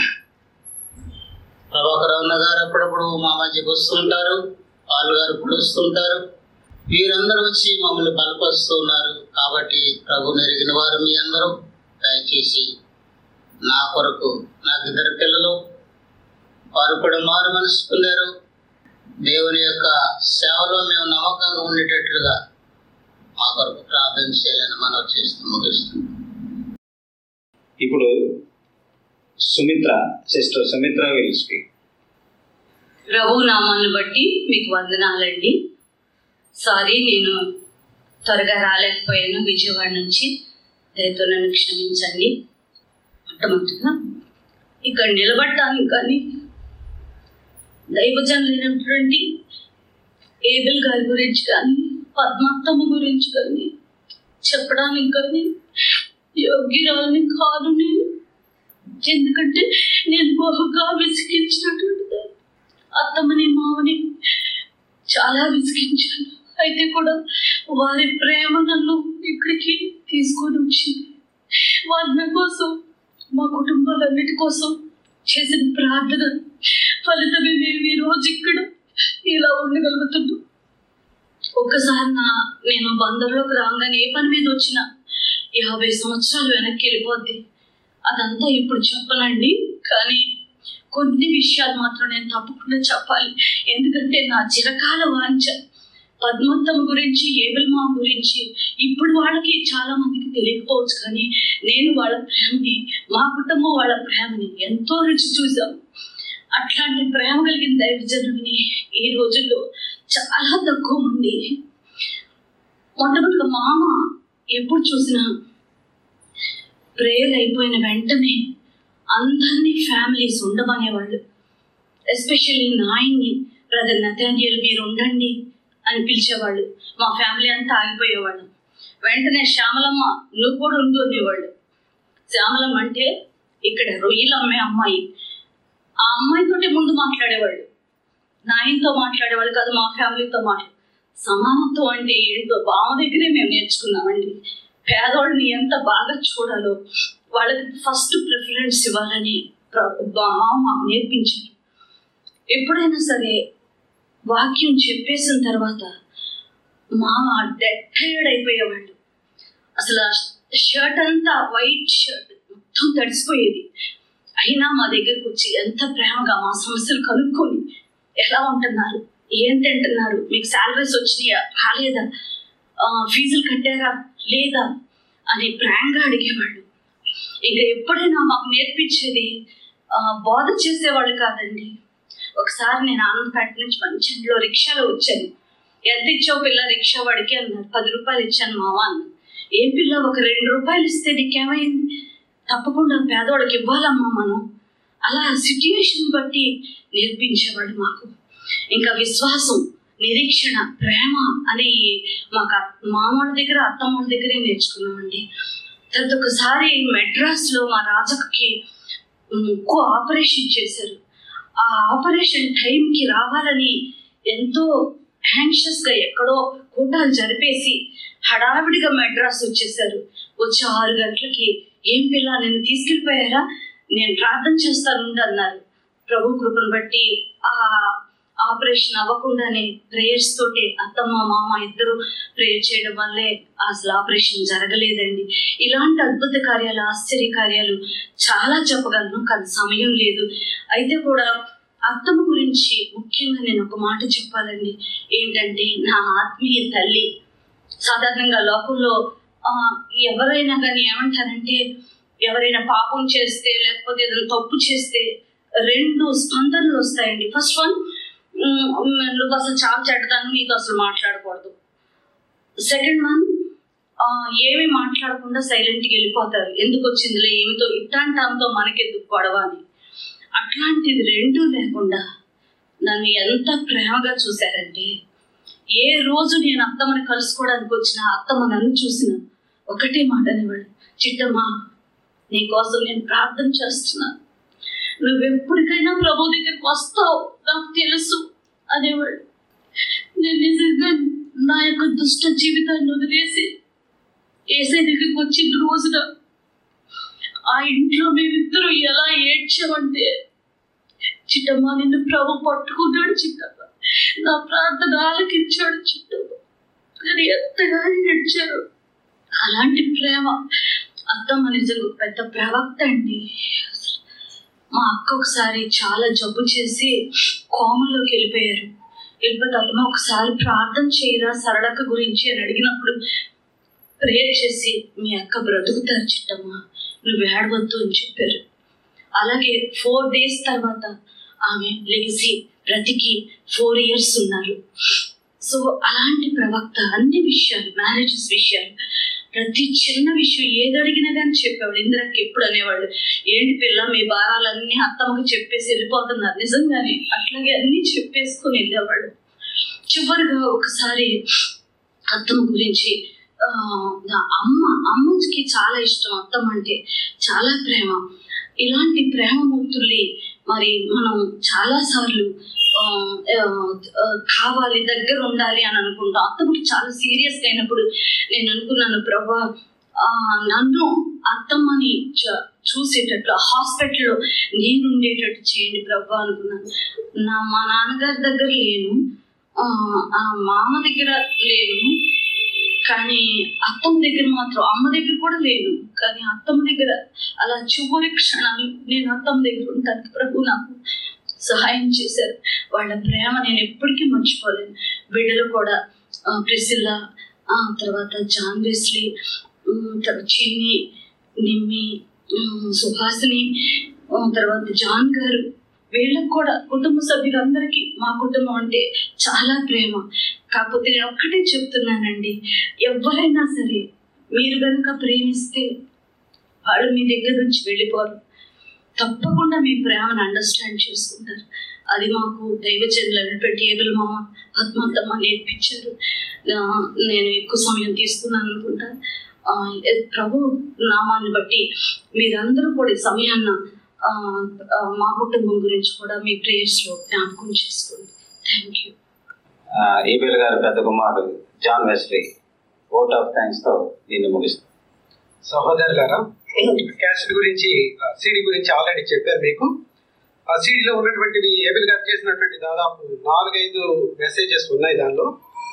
ప్రభాకర్ అన్న గారు అప్పుడప్పుడు మా మధ్యకి వస్తుంటారు వాళ్ళు గారు ఇప్పుడు వస్తుంటారు వీరందరూ వచ్చి మమ్మల్ని బలపరుస్తూ ఉన్నారు కాబట్టి ప్రభు నెరిగిన వారు మీ అందరూ దయచేసి నా కొరకు నాకు ఇద్దరు పిల్లలు వారు కూడా మారు మనసు పొందారు దేవుని యొక్క సేవలో మేము నమ్మకంగా ఉండేటట్లుగా మా కొరకు ప్రార్థన చేయాలని మనం చేస్తూ ముగిస్తున్నాం ఇప్పుడు Sumitra sister Sumitra will speak ప్రభు నామాన్ని బట్టి మీకు వందనాలండి సారీ నేను త్వరగా రాలేకపోయాను విజయవాడ నుంచి దయతో నన్ను క్షమించండి మొట్టమొదటిగా ఇక్కడ నిలబడటానికి కానీ దైవజనులైనటువంటి ఏబిల్ గారి గురించి కానీ పద్మాత్తమ్మ గురించి కానీ చెప్పడానికి కానీ యోగ్యురాలని కాదు నేను ఎందుకంటే నేను బహుగా విసిగించినటువంటి అత్తమ్మని మామని చాలా విసిగించాను అయితే కూడా వారి ప్రేమ నన్ను ఇక్కడికి తీసుకొని వచ్చింది వారి నా కోసం మా కుటుంబాలన్నిటి కోసం చేసిన ప్రార్థన ఫలితమే మేము ఈ రోజు ఇక్కడ ఇలా ఉండగలుగుతున్నాం ఒక్కసారి నా నేను బందర్లోకి రాగానే ఏ పని మీద వచ్చినా యాభై సంవత్సరాలు వెనక్కి వెళ్ళిపోద్ది అదంతా ఇప్పుడు చెప్పనండి కానీ కొన్ని విషయాలు మాత్రం నేను తప్పకుండా చెప్పాలి ఎందుకంటే నా చిరకాల వాంఛ పద్మత్తమ్మ గురించి ఏబిల్మా గురించి ఇప్పుడు వాళ్ళకి చాలా మందికి తెలియకపోవచ్చు కానీ నేను వాళ్ళ ప్రేమని మా కుటుంబం వాళ్ళ ప్రేమని ఎంతో రుచి చూసాం అట్లాంటి ప్రేమ కలిగిన దైవజనుడిని ఈ రోజుల్లో చాలా తక్కువ మంది మొట్టమొదటిగా మామ ఎప్పుడు చూసినా ప్రేయర్ అయిపోయిన వెంటనే అందరినీ ఫ్యామిలీస్ ఉండమనేవాళ్ళు ఎస్పెషల్లీ నాయన్ని బ్రదర్ నతానియల్ మీరు ఉండండి అని పిలిచేవాళ్ళు మా ఫ్యామిలీ అంతా ఆగిపోయేవాళ్ళు వెంటనే శ్యామలమ్మ నువ్వు కూడా ఉండు అనేవాళ్ళు శ్యామలమ్మ అంటే ఇక్కడ రొయ్యలు అమ్మే అమ్మాయి ఆ అమ్మాయితోటి ముందు మాట్లాడేవాళ్ళు నాయనతో మాట్లాడేవాళ్ళు కాదు మా ఫ్యామిలీతో మాట్లాడే సమానత్వం అంటే ఏంటో బావ దగ్గరే మేము నేర్చుకున్నామండి పేదవాళ్ళని ఎంత బాగా చూడాలో వాళ్ళకి ఫస్ట్ ప్రిఫరెన్స్ ఇవ్వాలని ప్ర- బా- మామ మాకు నేర్పించారు ఎప్పుడైనా సరే వాక్యం చెప్పేసిన తర్వాత మామ డెడ్ టైర్డ్ అయిపోయేవాళ్ళు అసలు షర్ట్ అంతా వైట్ షర్ట్ మొత్తం తడిసిపోయేది అయినా మా దగ్గరకు వచ్చి ఎంత ప్రేమగా మా సమస్యలు కనుక్కొని ఎలా ఉంటున్నారు ఏం తింటున్నారు మీకు శాలరీస్ వచ్చినాయా రాలేదా ఆ, ఫీజులు కట్టారా లేదా అని ప్రేమగా అడిగేవాళ్ళు ఇంకా ఎప్పుడైనా మాకు నేర్పించేది ఆ, బోధ చేసేవాళ్ళు కాదండి ఒకసారి నేను ఆనందపేట నుంచి మంచి ఇంట్లో రిక్షాలో వచ్చాను ఎంత ఇచ్చావు పిల్ల రిక్షా వాడికి అన్నారు పది రూపాయలు ఇచ్చాను మామ అన్నారు ఏం పిల్ల ఒక రెండు రూపాయలు ఇస్తే నీకేమైంది తప్పకుండా పేదవాళ్ళకి ఇవ్వాలమ్మా మనం అలా సిట్యుయేషన్ బట్టి నేర్పించేవాళ్ళు మాకు ఇంకా విశ్వాసం నిరీక్షణ ప్రేమ అని మాకు అత్- మామూళ్ళ దగ్గర అత్తమ్మల దగ్గరే నేర్చుకున్నామండి తర్వాత ఒకసారి మెడ్రాస్లో మా రాజక్కకి ముక్కు ఆపరేషన్ చేశారు ఆ ఆపరేషన్ టైంకి రావాలని ఎంతో యాంగ్షియస్గా ఎక్కడో కూటాలు జరిపేసి హడావిడిగా మెడ్రాస్ వచ్చేసారు వచ్చి ఆరు గంటలకి ఏం పిల్ల నిన్ను తీసుకెళ్ళిపోయారా నేను ప్రార్థన చేస్తాను ఉండు" అన్నారు ప్రభు కృపను బట్టి ఆ ఆపరేషన్ అవ్వకుండానే ప్రేయర్స్ తోటి అత్తమ్మ మామ ఇద్దరు ప్రేయర్ చేయడం వల్లే అసలు ఆపరేషన్ జరగలేదండి ఇలాంటి అద్భుత కార్యాలు ఆశ్చర్య కార్యాలు చాలా చెప్పగలను కానీ సమయం లేదు అయితే కూడా అత్తమ్మ గురించి ముఖ్యంగా నేను ఒక మాట చెప్పాలండి ఏంటంటే నా ఆత్మీయ తల్లి సాధారణంగా లోకంలో ఆ, ఎవరైనా కానీ ఏమంటారంటే ఎవరైనా పాపం చేస్తే లేకపోతే ఏదైనా తప్పు చేస్తే రెండు స్పందనలు వస్తాయండి ఫస్ట్ వన్ నువ్వు అసలు చాలా చెడ్డదాన్ని నీకు అసలు మాట్లాడకూడదు సెకండ్ వన్ ఏమి మాట్లాడకుండా సైలెంట్గా వెళ్ళిపోతారు ఎందుకు వచ్చిందిలే ఏమితో ఇట్లాంటి ఆమెతో మనకెందుకు గొడవ అని అట్లాంటిది రెండూ లేకుండా నన్ను ఎంత ప్రేమగా చూశారంటే ఏ రోజు నేను అత్తమ్మని కలుసుకోవడానికి వచ్చిన అత్తమ్మ నన్ను చూసిన ఒకటే మాట అనేవాడు చిట్టమ్మా నీకోసం నేను ప్రార్థన చేస్తున్నాను నువ్వెప్పటికైనా ప్రభు దగ్గరికి వస్తావు నాకు తెలుసు అనేవాడు నేను నిజంగా నా యొక్క దుష్ట జీవితాన్ని వదిలేసి ఏసై దగ్గరికి వచ్చిన రోజున ఆ ఇంట్లో మేమిద్దరం ఎలా ఏడ్చామంటే చిట్టమ్మ నిన్ను ప్రభు పట్టుకున్నాడు చిట్టమ్మ నా ప్రార్థన ఆలకించాడు చిట్టమ్మ కానీ ఎంతగా ఏడ్చారు అలాంటి ప్రేమ అత్తమ్మ నిజంగా ఒక పెద్ద ప్రవక్త అండి అసలు మా అక్క ఒకసారి చాలా జబ్బు చేసి కోమలోకి వెళ్ళిపోయారు వెళ్ళిపోతే అత్తమ్మ ఒకసారి ప్రార్థన చేయరా సరళక్క గురించి అని అడిగినప్పుడు ప్రేయర్ చేసి మీ అక్క బ్రతుకుతారు చిట్టమ్మ నువ్వు ఏడవద్దు అని చెప్పారు అలాగే ఫోర్ డేస్ తర్వాత ఆమె లెగిసి బ్రతికి ఫోర్ ఇయర్స్ ఉన్నారు సో అలాంటి ప్రవక్త అన్ని విషయాలు మ్యారేజెస్ విషయాలు ప్రతి చిన్న విషయం ఏది అడిగినా కానీ చెప్పేవాడు ఇందిరాకి ఎప్పుడు అనేవాడు ఏంటి పిల్ల మీ భారాలన్నీ అత్తమ్మకి చెప్పేసి వెళ్ళిపోతున్నారు నిజంగానే అట్లాగే అన్నీ చెప్పేసుకొని వెళ్ళేవాడు చివరిగా ఒకసారి అత్తమ్మ గురించి ఆ, నా అమ్మ అమ్మకి చాలా ఇష్టం అత్తమ్మ అంటే చాలా ప్రేమ ఇలాంటి ప్రేమమూర్తుల్ని మరి మనం చాలాసార్లు ఆ, ఆ, ఆ, కావాలి దగ్గర ఉండాలి అని అనుకుంటాం అత్తమ్మకి చాలా సీరియస్గా అయినప్పుడు నేను అనుకున్నాను ప్రభా ఆ, నన్ను అత్తమ్మని చ- చూసేటట్లు హాస్పిటల్లో నేను ఉండేటట్టు చేయండి ప్రభా అనుకున్నాను నా మా నాన్నగారి దగ్గర లేను ఆ, ఆ మామ దగ్గర లేను కానీ అత్తమ్మ దగ్గర మాత్రం అమ్మ దగ్గర కూడా లేను కానీ అత్తమ్మ దగ్గర అలా చివరి క్షణాలు నేను అత్తమ్మ దగ్గర ఉంటానికి ప్రభు నాకు సహాయం చేశారు వాళ్ళ ప్రేమ నేను ఎప్పటికీ మర్చిపోలేను బిడ్డలు కూడా ఆ, ప్రిసిల్లా ఆ తర్వాత జాన్ వెస్లీ ఉమ్, తర్వాత చిన్ని నిమ్మి ఉమ్, సుహాసిని ఆ, తర్వాత జాన్ గారు వీళ్ళకు కూడా కుటుంబ సభ్యులందరికీ మా కుటుంబం అంటే చాలా ప్రేమ కాకపోతే నేను ఒక్కటే చెప్తున్నానండి ఎవరైనా సరే మీరు కనుక ప్రేమిస్తే వాళ్ళు మీ దగ్గర నుంచి వెళ్ళిపోరు తప్పకుండా మీ ప్రేమను అండర్స్టాండ్ చేసుకుంటారు అది మాకు దైవజనులైనటువంటి ఏబుల్ మామ పద్మాతమ్మ నేర్పించారు ఆ, నేను ఎక్కువ సమయం తీసుకున్నాను అనుకుంటా ఆ, ఎ- ప్రభు నామాన్ని బట్టి మీరందరూ కూడా ఈ సమయాన్న ఆ, ఆ, మా కుటుంబం గురించి కూడా మీ ప్రేయర్స్లో జ్ఞాపకం చేసుకోండి థ్యాంక్ యూ ఈబిల్ గారి పెద్ద కుమారుడు John Wesley vote of thanks తో దీన్ని ముగిస్తాం సహోదరులారా క్యాసెట్ గురించి సీడీ గురించి ఆల్రెడీ చెప్పారు మీకు ఆ సీడీలో ఉన్నటువంటివి ఏబిల్ గారు చేసినటువంటి దాదాపు నాలుగైదు మెసేజెస్ ఉన్నాయి దానిలో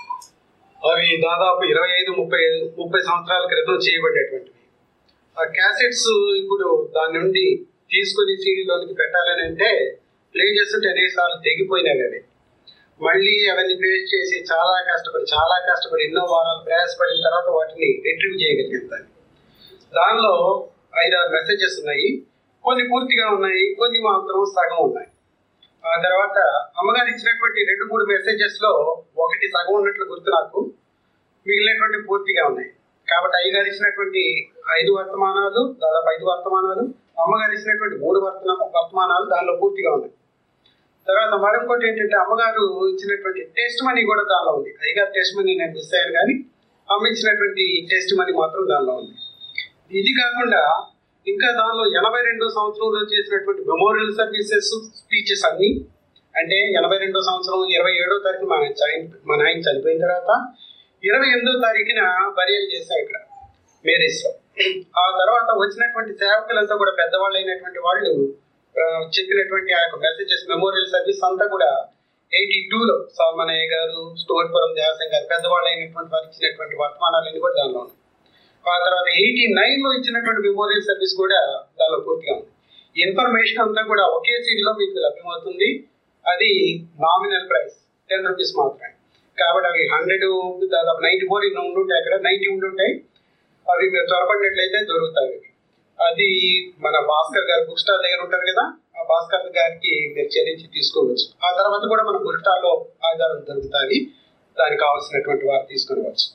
అవి దాదాపు ఇరవై ఐదు ముప్పై ముప్పై సంవత్సరాల క్రితం చేయబడినటువంటివి ఆ క్యాసెట్స్ ఇప్పుడు దాని నుండి తీసుకొని సీడీలోనికి పెట్టాలని అంటే ప్లే చేస్తుంటే అనేకసార్లు తెగిపోయినాయి అవి మళ్ళీ అవన్నీ పేస్ట్ చేసి చాలా కష్టపడి చాలా కష్టపడి ఎన్నో వారాలు ప్రయాసపడిన తర్వాత వాటిని రిట్రీవ్ చేయగలిగింది దాన్ని దానిలో ఐదారు మెసేజెస్ ఉన్నాయి కొన్ని పూర్తిగా ఉన్నాయి కొన్ని మాత్రం సగం ఉన్నాయి ఆ తర్వాత అమ్మగారు ఇచ్చినటువంటి రెండు మూడు మెసేజెస్ లో ఒకటి సగం ఉన్నట్లు గుర్తు నాకు మిగిలినటువంటి పూర్తిగా ఉన్నాయి కాబట్టి అయ్యగారు ఇచ్చినటువంటి ఐదు వర్తమానాలు దాదాపు ఐదు వర్తమానాలు అమ్మగారు ఇచ్చినటువంటి మూడు వర్తన వర్తమానాలు దానిలో పూర్తిగా ఉన్నాయి తర్వాత మరొకటి ఏంటంటే అమ్మగారు ఇచ్చినటువంటి టెస్ట్ మనీ కూడా దానిలో ఉంది అయ్యగారు టెస్ట్ మనీ నేను మిస్ అయ్యాను కానీ అమ్మ ఇచ్చినటువంటి టెస్ట్ మనీ మాత్రం దానిలో ఉంది ఇది కాకుండా ఇంకా దానిలో ఎనభై రెండో సంవత్సరంలో చేసినటువంటి మెమోరియల్ సర్వీసెస్ స్పీచెస్ అన్ని అంటే ఎనభై రెండో సంవత్సరం ఇరవై ఏడో తారీఖు మా చైన్ మా నాయన చనిపోయిన తర్వాత ఇరవై ఎనిమిదో తారీఖున బరియల్ చేశాం ఇక్కడ మేరీస్లో ఆ తర్వాత వచ్చినటువంటి సేవకులంతా కూడా పెద్దవాళ్ళు అయినటువంటి వాళ్ళు ఆ, చెప్పినటువంటి ఆ యొక్క మెసేజెస్ మెమోరియల్ సర్వీస్ అంతా కూడా ఎయిటీ టూలో సాల్మనయ్య గారు స్టోర్పురం దేవసం గారు పెద్దవాళ్ళు అయినటువంటి వారు ఇచ్చినటువంటి వర్తమానాలన్నీ కూడా దానిలో ఉన్నాయి ఆ తర్వాత ఎయిటీ నైన్లో ఇచ్చినటువంటి మెమోరియల్ సర్వీస్ కూడా దానిలో పూర్తిగా ఉంది ఇన్ఫర్మేషన్ అంతా కూడా ఒకే సీడీలో మీకు లభ్యమవుతుంది అది నామినల్ ప్రైస్ టెన్ రూపీస్ మాత్రమే కాబట్టి అవి హండ్రెడ్ దాదాపు నైంటీ ఫోర్ ఇన్ని ఉండుంటాయి అక్కడ నైంటీ ఉండుంటాయి అవి మీరు త్వరపడినట్లయితే దొరుకుతాయి అవి. అది మన భాస్కర్ గారు బుక్ స్టాల్ దగ్గర ఉంటారు కదా ఆ భాస్కర్ గారికి మీరు చెల్లించి తీసుకోవచ్చు ఆ తర్వాత కూడా మన బుక్ స్టాల్లో ఆధారం దొరుకుతాయి దానికి కావాల్సినటువంటి వారు తీసుకునవచ్చు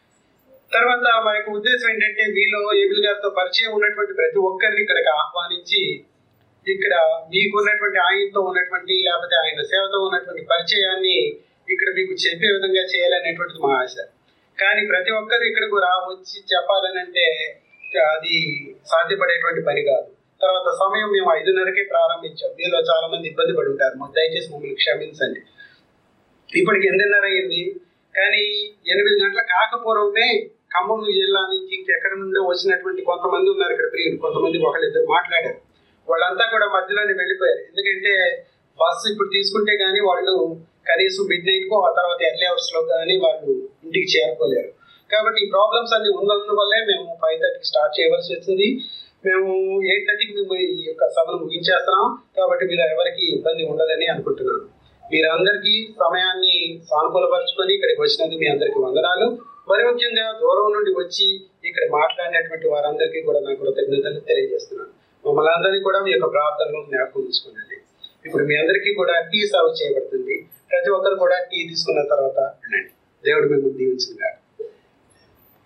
తర్వాత మా యొక్క ఉద్దేశం ఏంటంటే మీలో ఏబిల్ గారితో పరిచయం ఉన్నటువంటి ప్రతి ఒక్కరిని ఇక్కడికి ఆహ్వానించి ఇక్కడ మీకు ఉన్నటువంటి ఆయనతో ఉన్నటువంటి లేకపోతే ఆయన సేవతో ఉన్నటువంటి పరిచయాన్ని ఇక్కడ మీకు చెప్పే విధంగా చేయాలనేటువంటిది మా ఆశ కానీ ప్రతి ఒక్కరు ఇక్కడికి రా వచ్చి చెప్పాలని అంటే అది సాధ్యపడేటువంటి పని కాదు తర్వాత సమయం మేము ఐదున్నరకే ప్రారంభించాం మీలో చాలా మంది ఇబ్బంది పడి ఉంటారు మాకు దయచేసి మమ్మల్ని క్షమించండి ఇప్పటికి ఎనిమిదిన్నర అయింది కానీ ఎనిమిది గంటల కాకపూర్వమే ఖమ్మం జిల్లా నుంచి ఇంకెక్కడ నుండో వచ్చినటువంటి కొంతమంది ఉన్నారు ఇక్కడ ప్రియులు కొంతమంది ఒకళ్ళిద్దరు మాట్లాడారు వాళ్ళంతా కూడా మధ్యలోనే వెళ్ళిపోయారు ఎందుకంటే బస్సు ఇప్పుడు తీసుకుంటే కానీ వాళ్ళు కనీసం మిడ్ నైట్కో ఆ తర్వాత ఎర్లీ అవర్స్లో కానీ వాళ్ళు ఇంటికి చేరుకోలేరు కాబట్టి ఈ ప్రాబ్లమ్స్ అన్ని ఉన్నందువల్లే మేము ఫైవ్ థర్టీకి స్టార్ట్ చేయవలసి వచ్చింది మేము ఎయిట్ థర్టీకి మేము ఈ యొక్క సభను ముగించేస్తున్నాం కాబట్టి మీరు ఎవరికి ఇబ్బంది ఉండదని అనుకుంటున్నాను మీరందరికీ సమయాన్ని సానుకూలపరుచుకొని ఇక్కడికి వచ్చినందుకు మీ అందరికీ వందనాలు మరి ముఖ్యంగా దూరం నుండి వచ్చి ఇక్కడ మాట్లాడినటువంటి వారందరికీ కూడా నా కృతజ్ఞతలు తెలియజేస్తున్నాను మమ్మల్ని అందరినీ కూడా మీ యొక్క ప్రార్థనలో జ్ఞాపకం ఉంచుకోనండి ఇప్పుడు మీ అందరికీ కూడా టీ సర్వ్ చేయబడుతుంది ప్రతి ఒక్కరు కూడా టీ తీసుకున్న తర్వాత వినండి దేవుడు మిమ్మల్ని దీవించుకున్నారు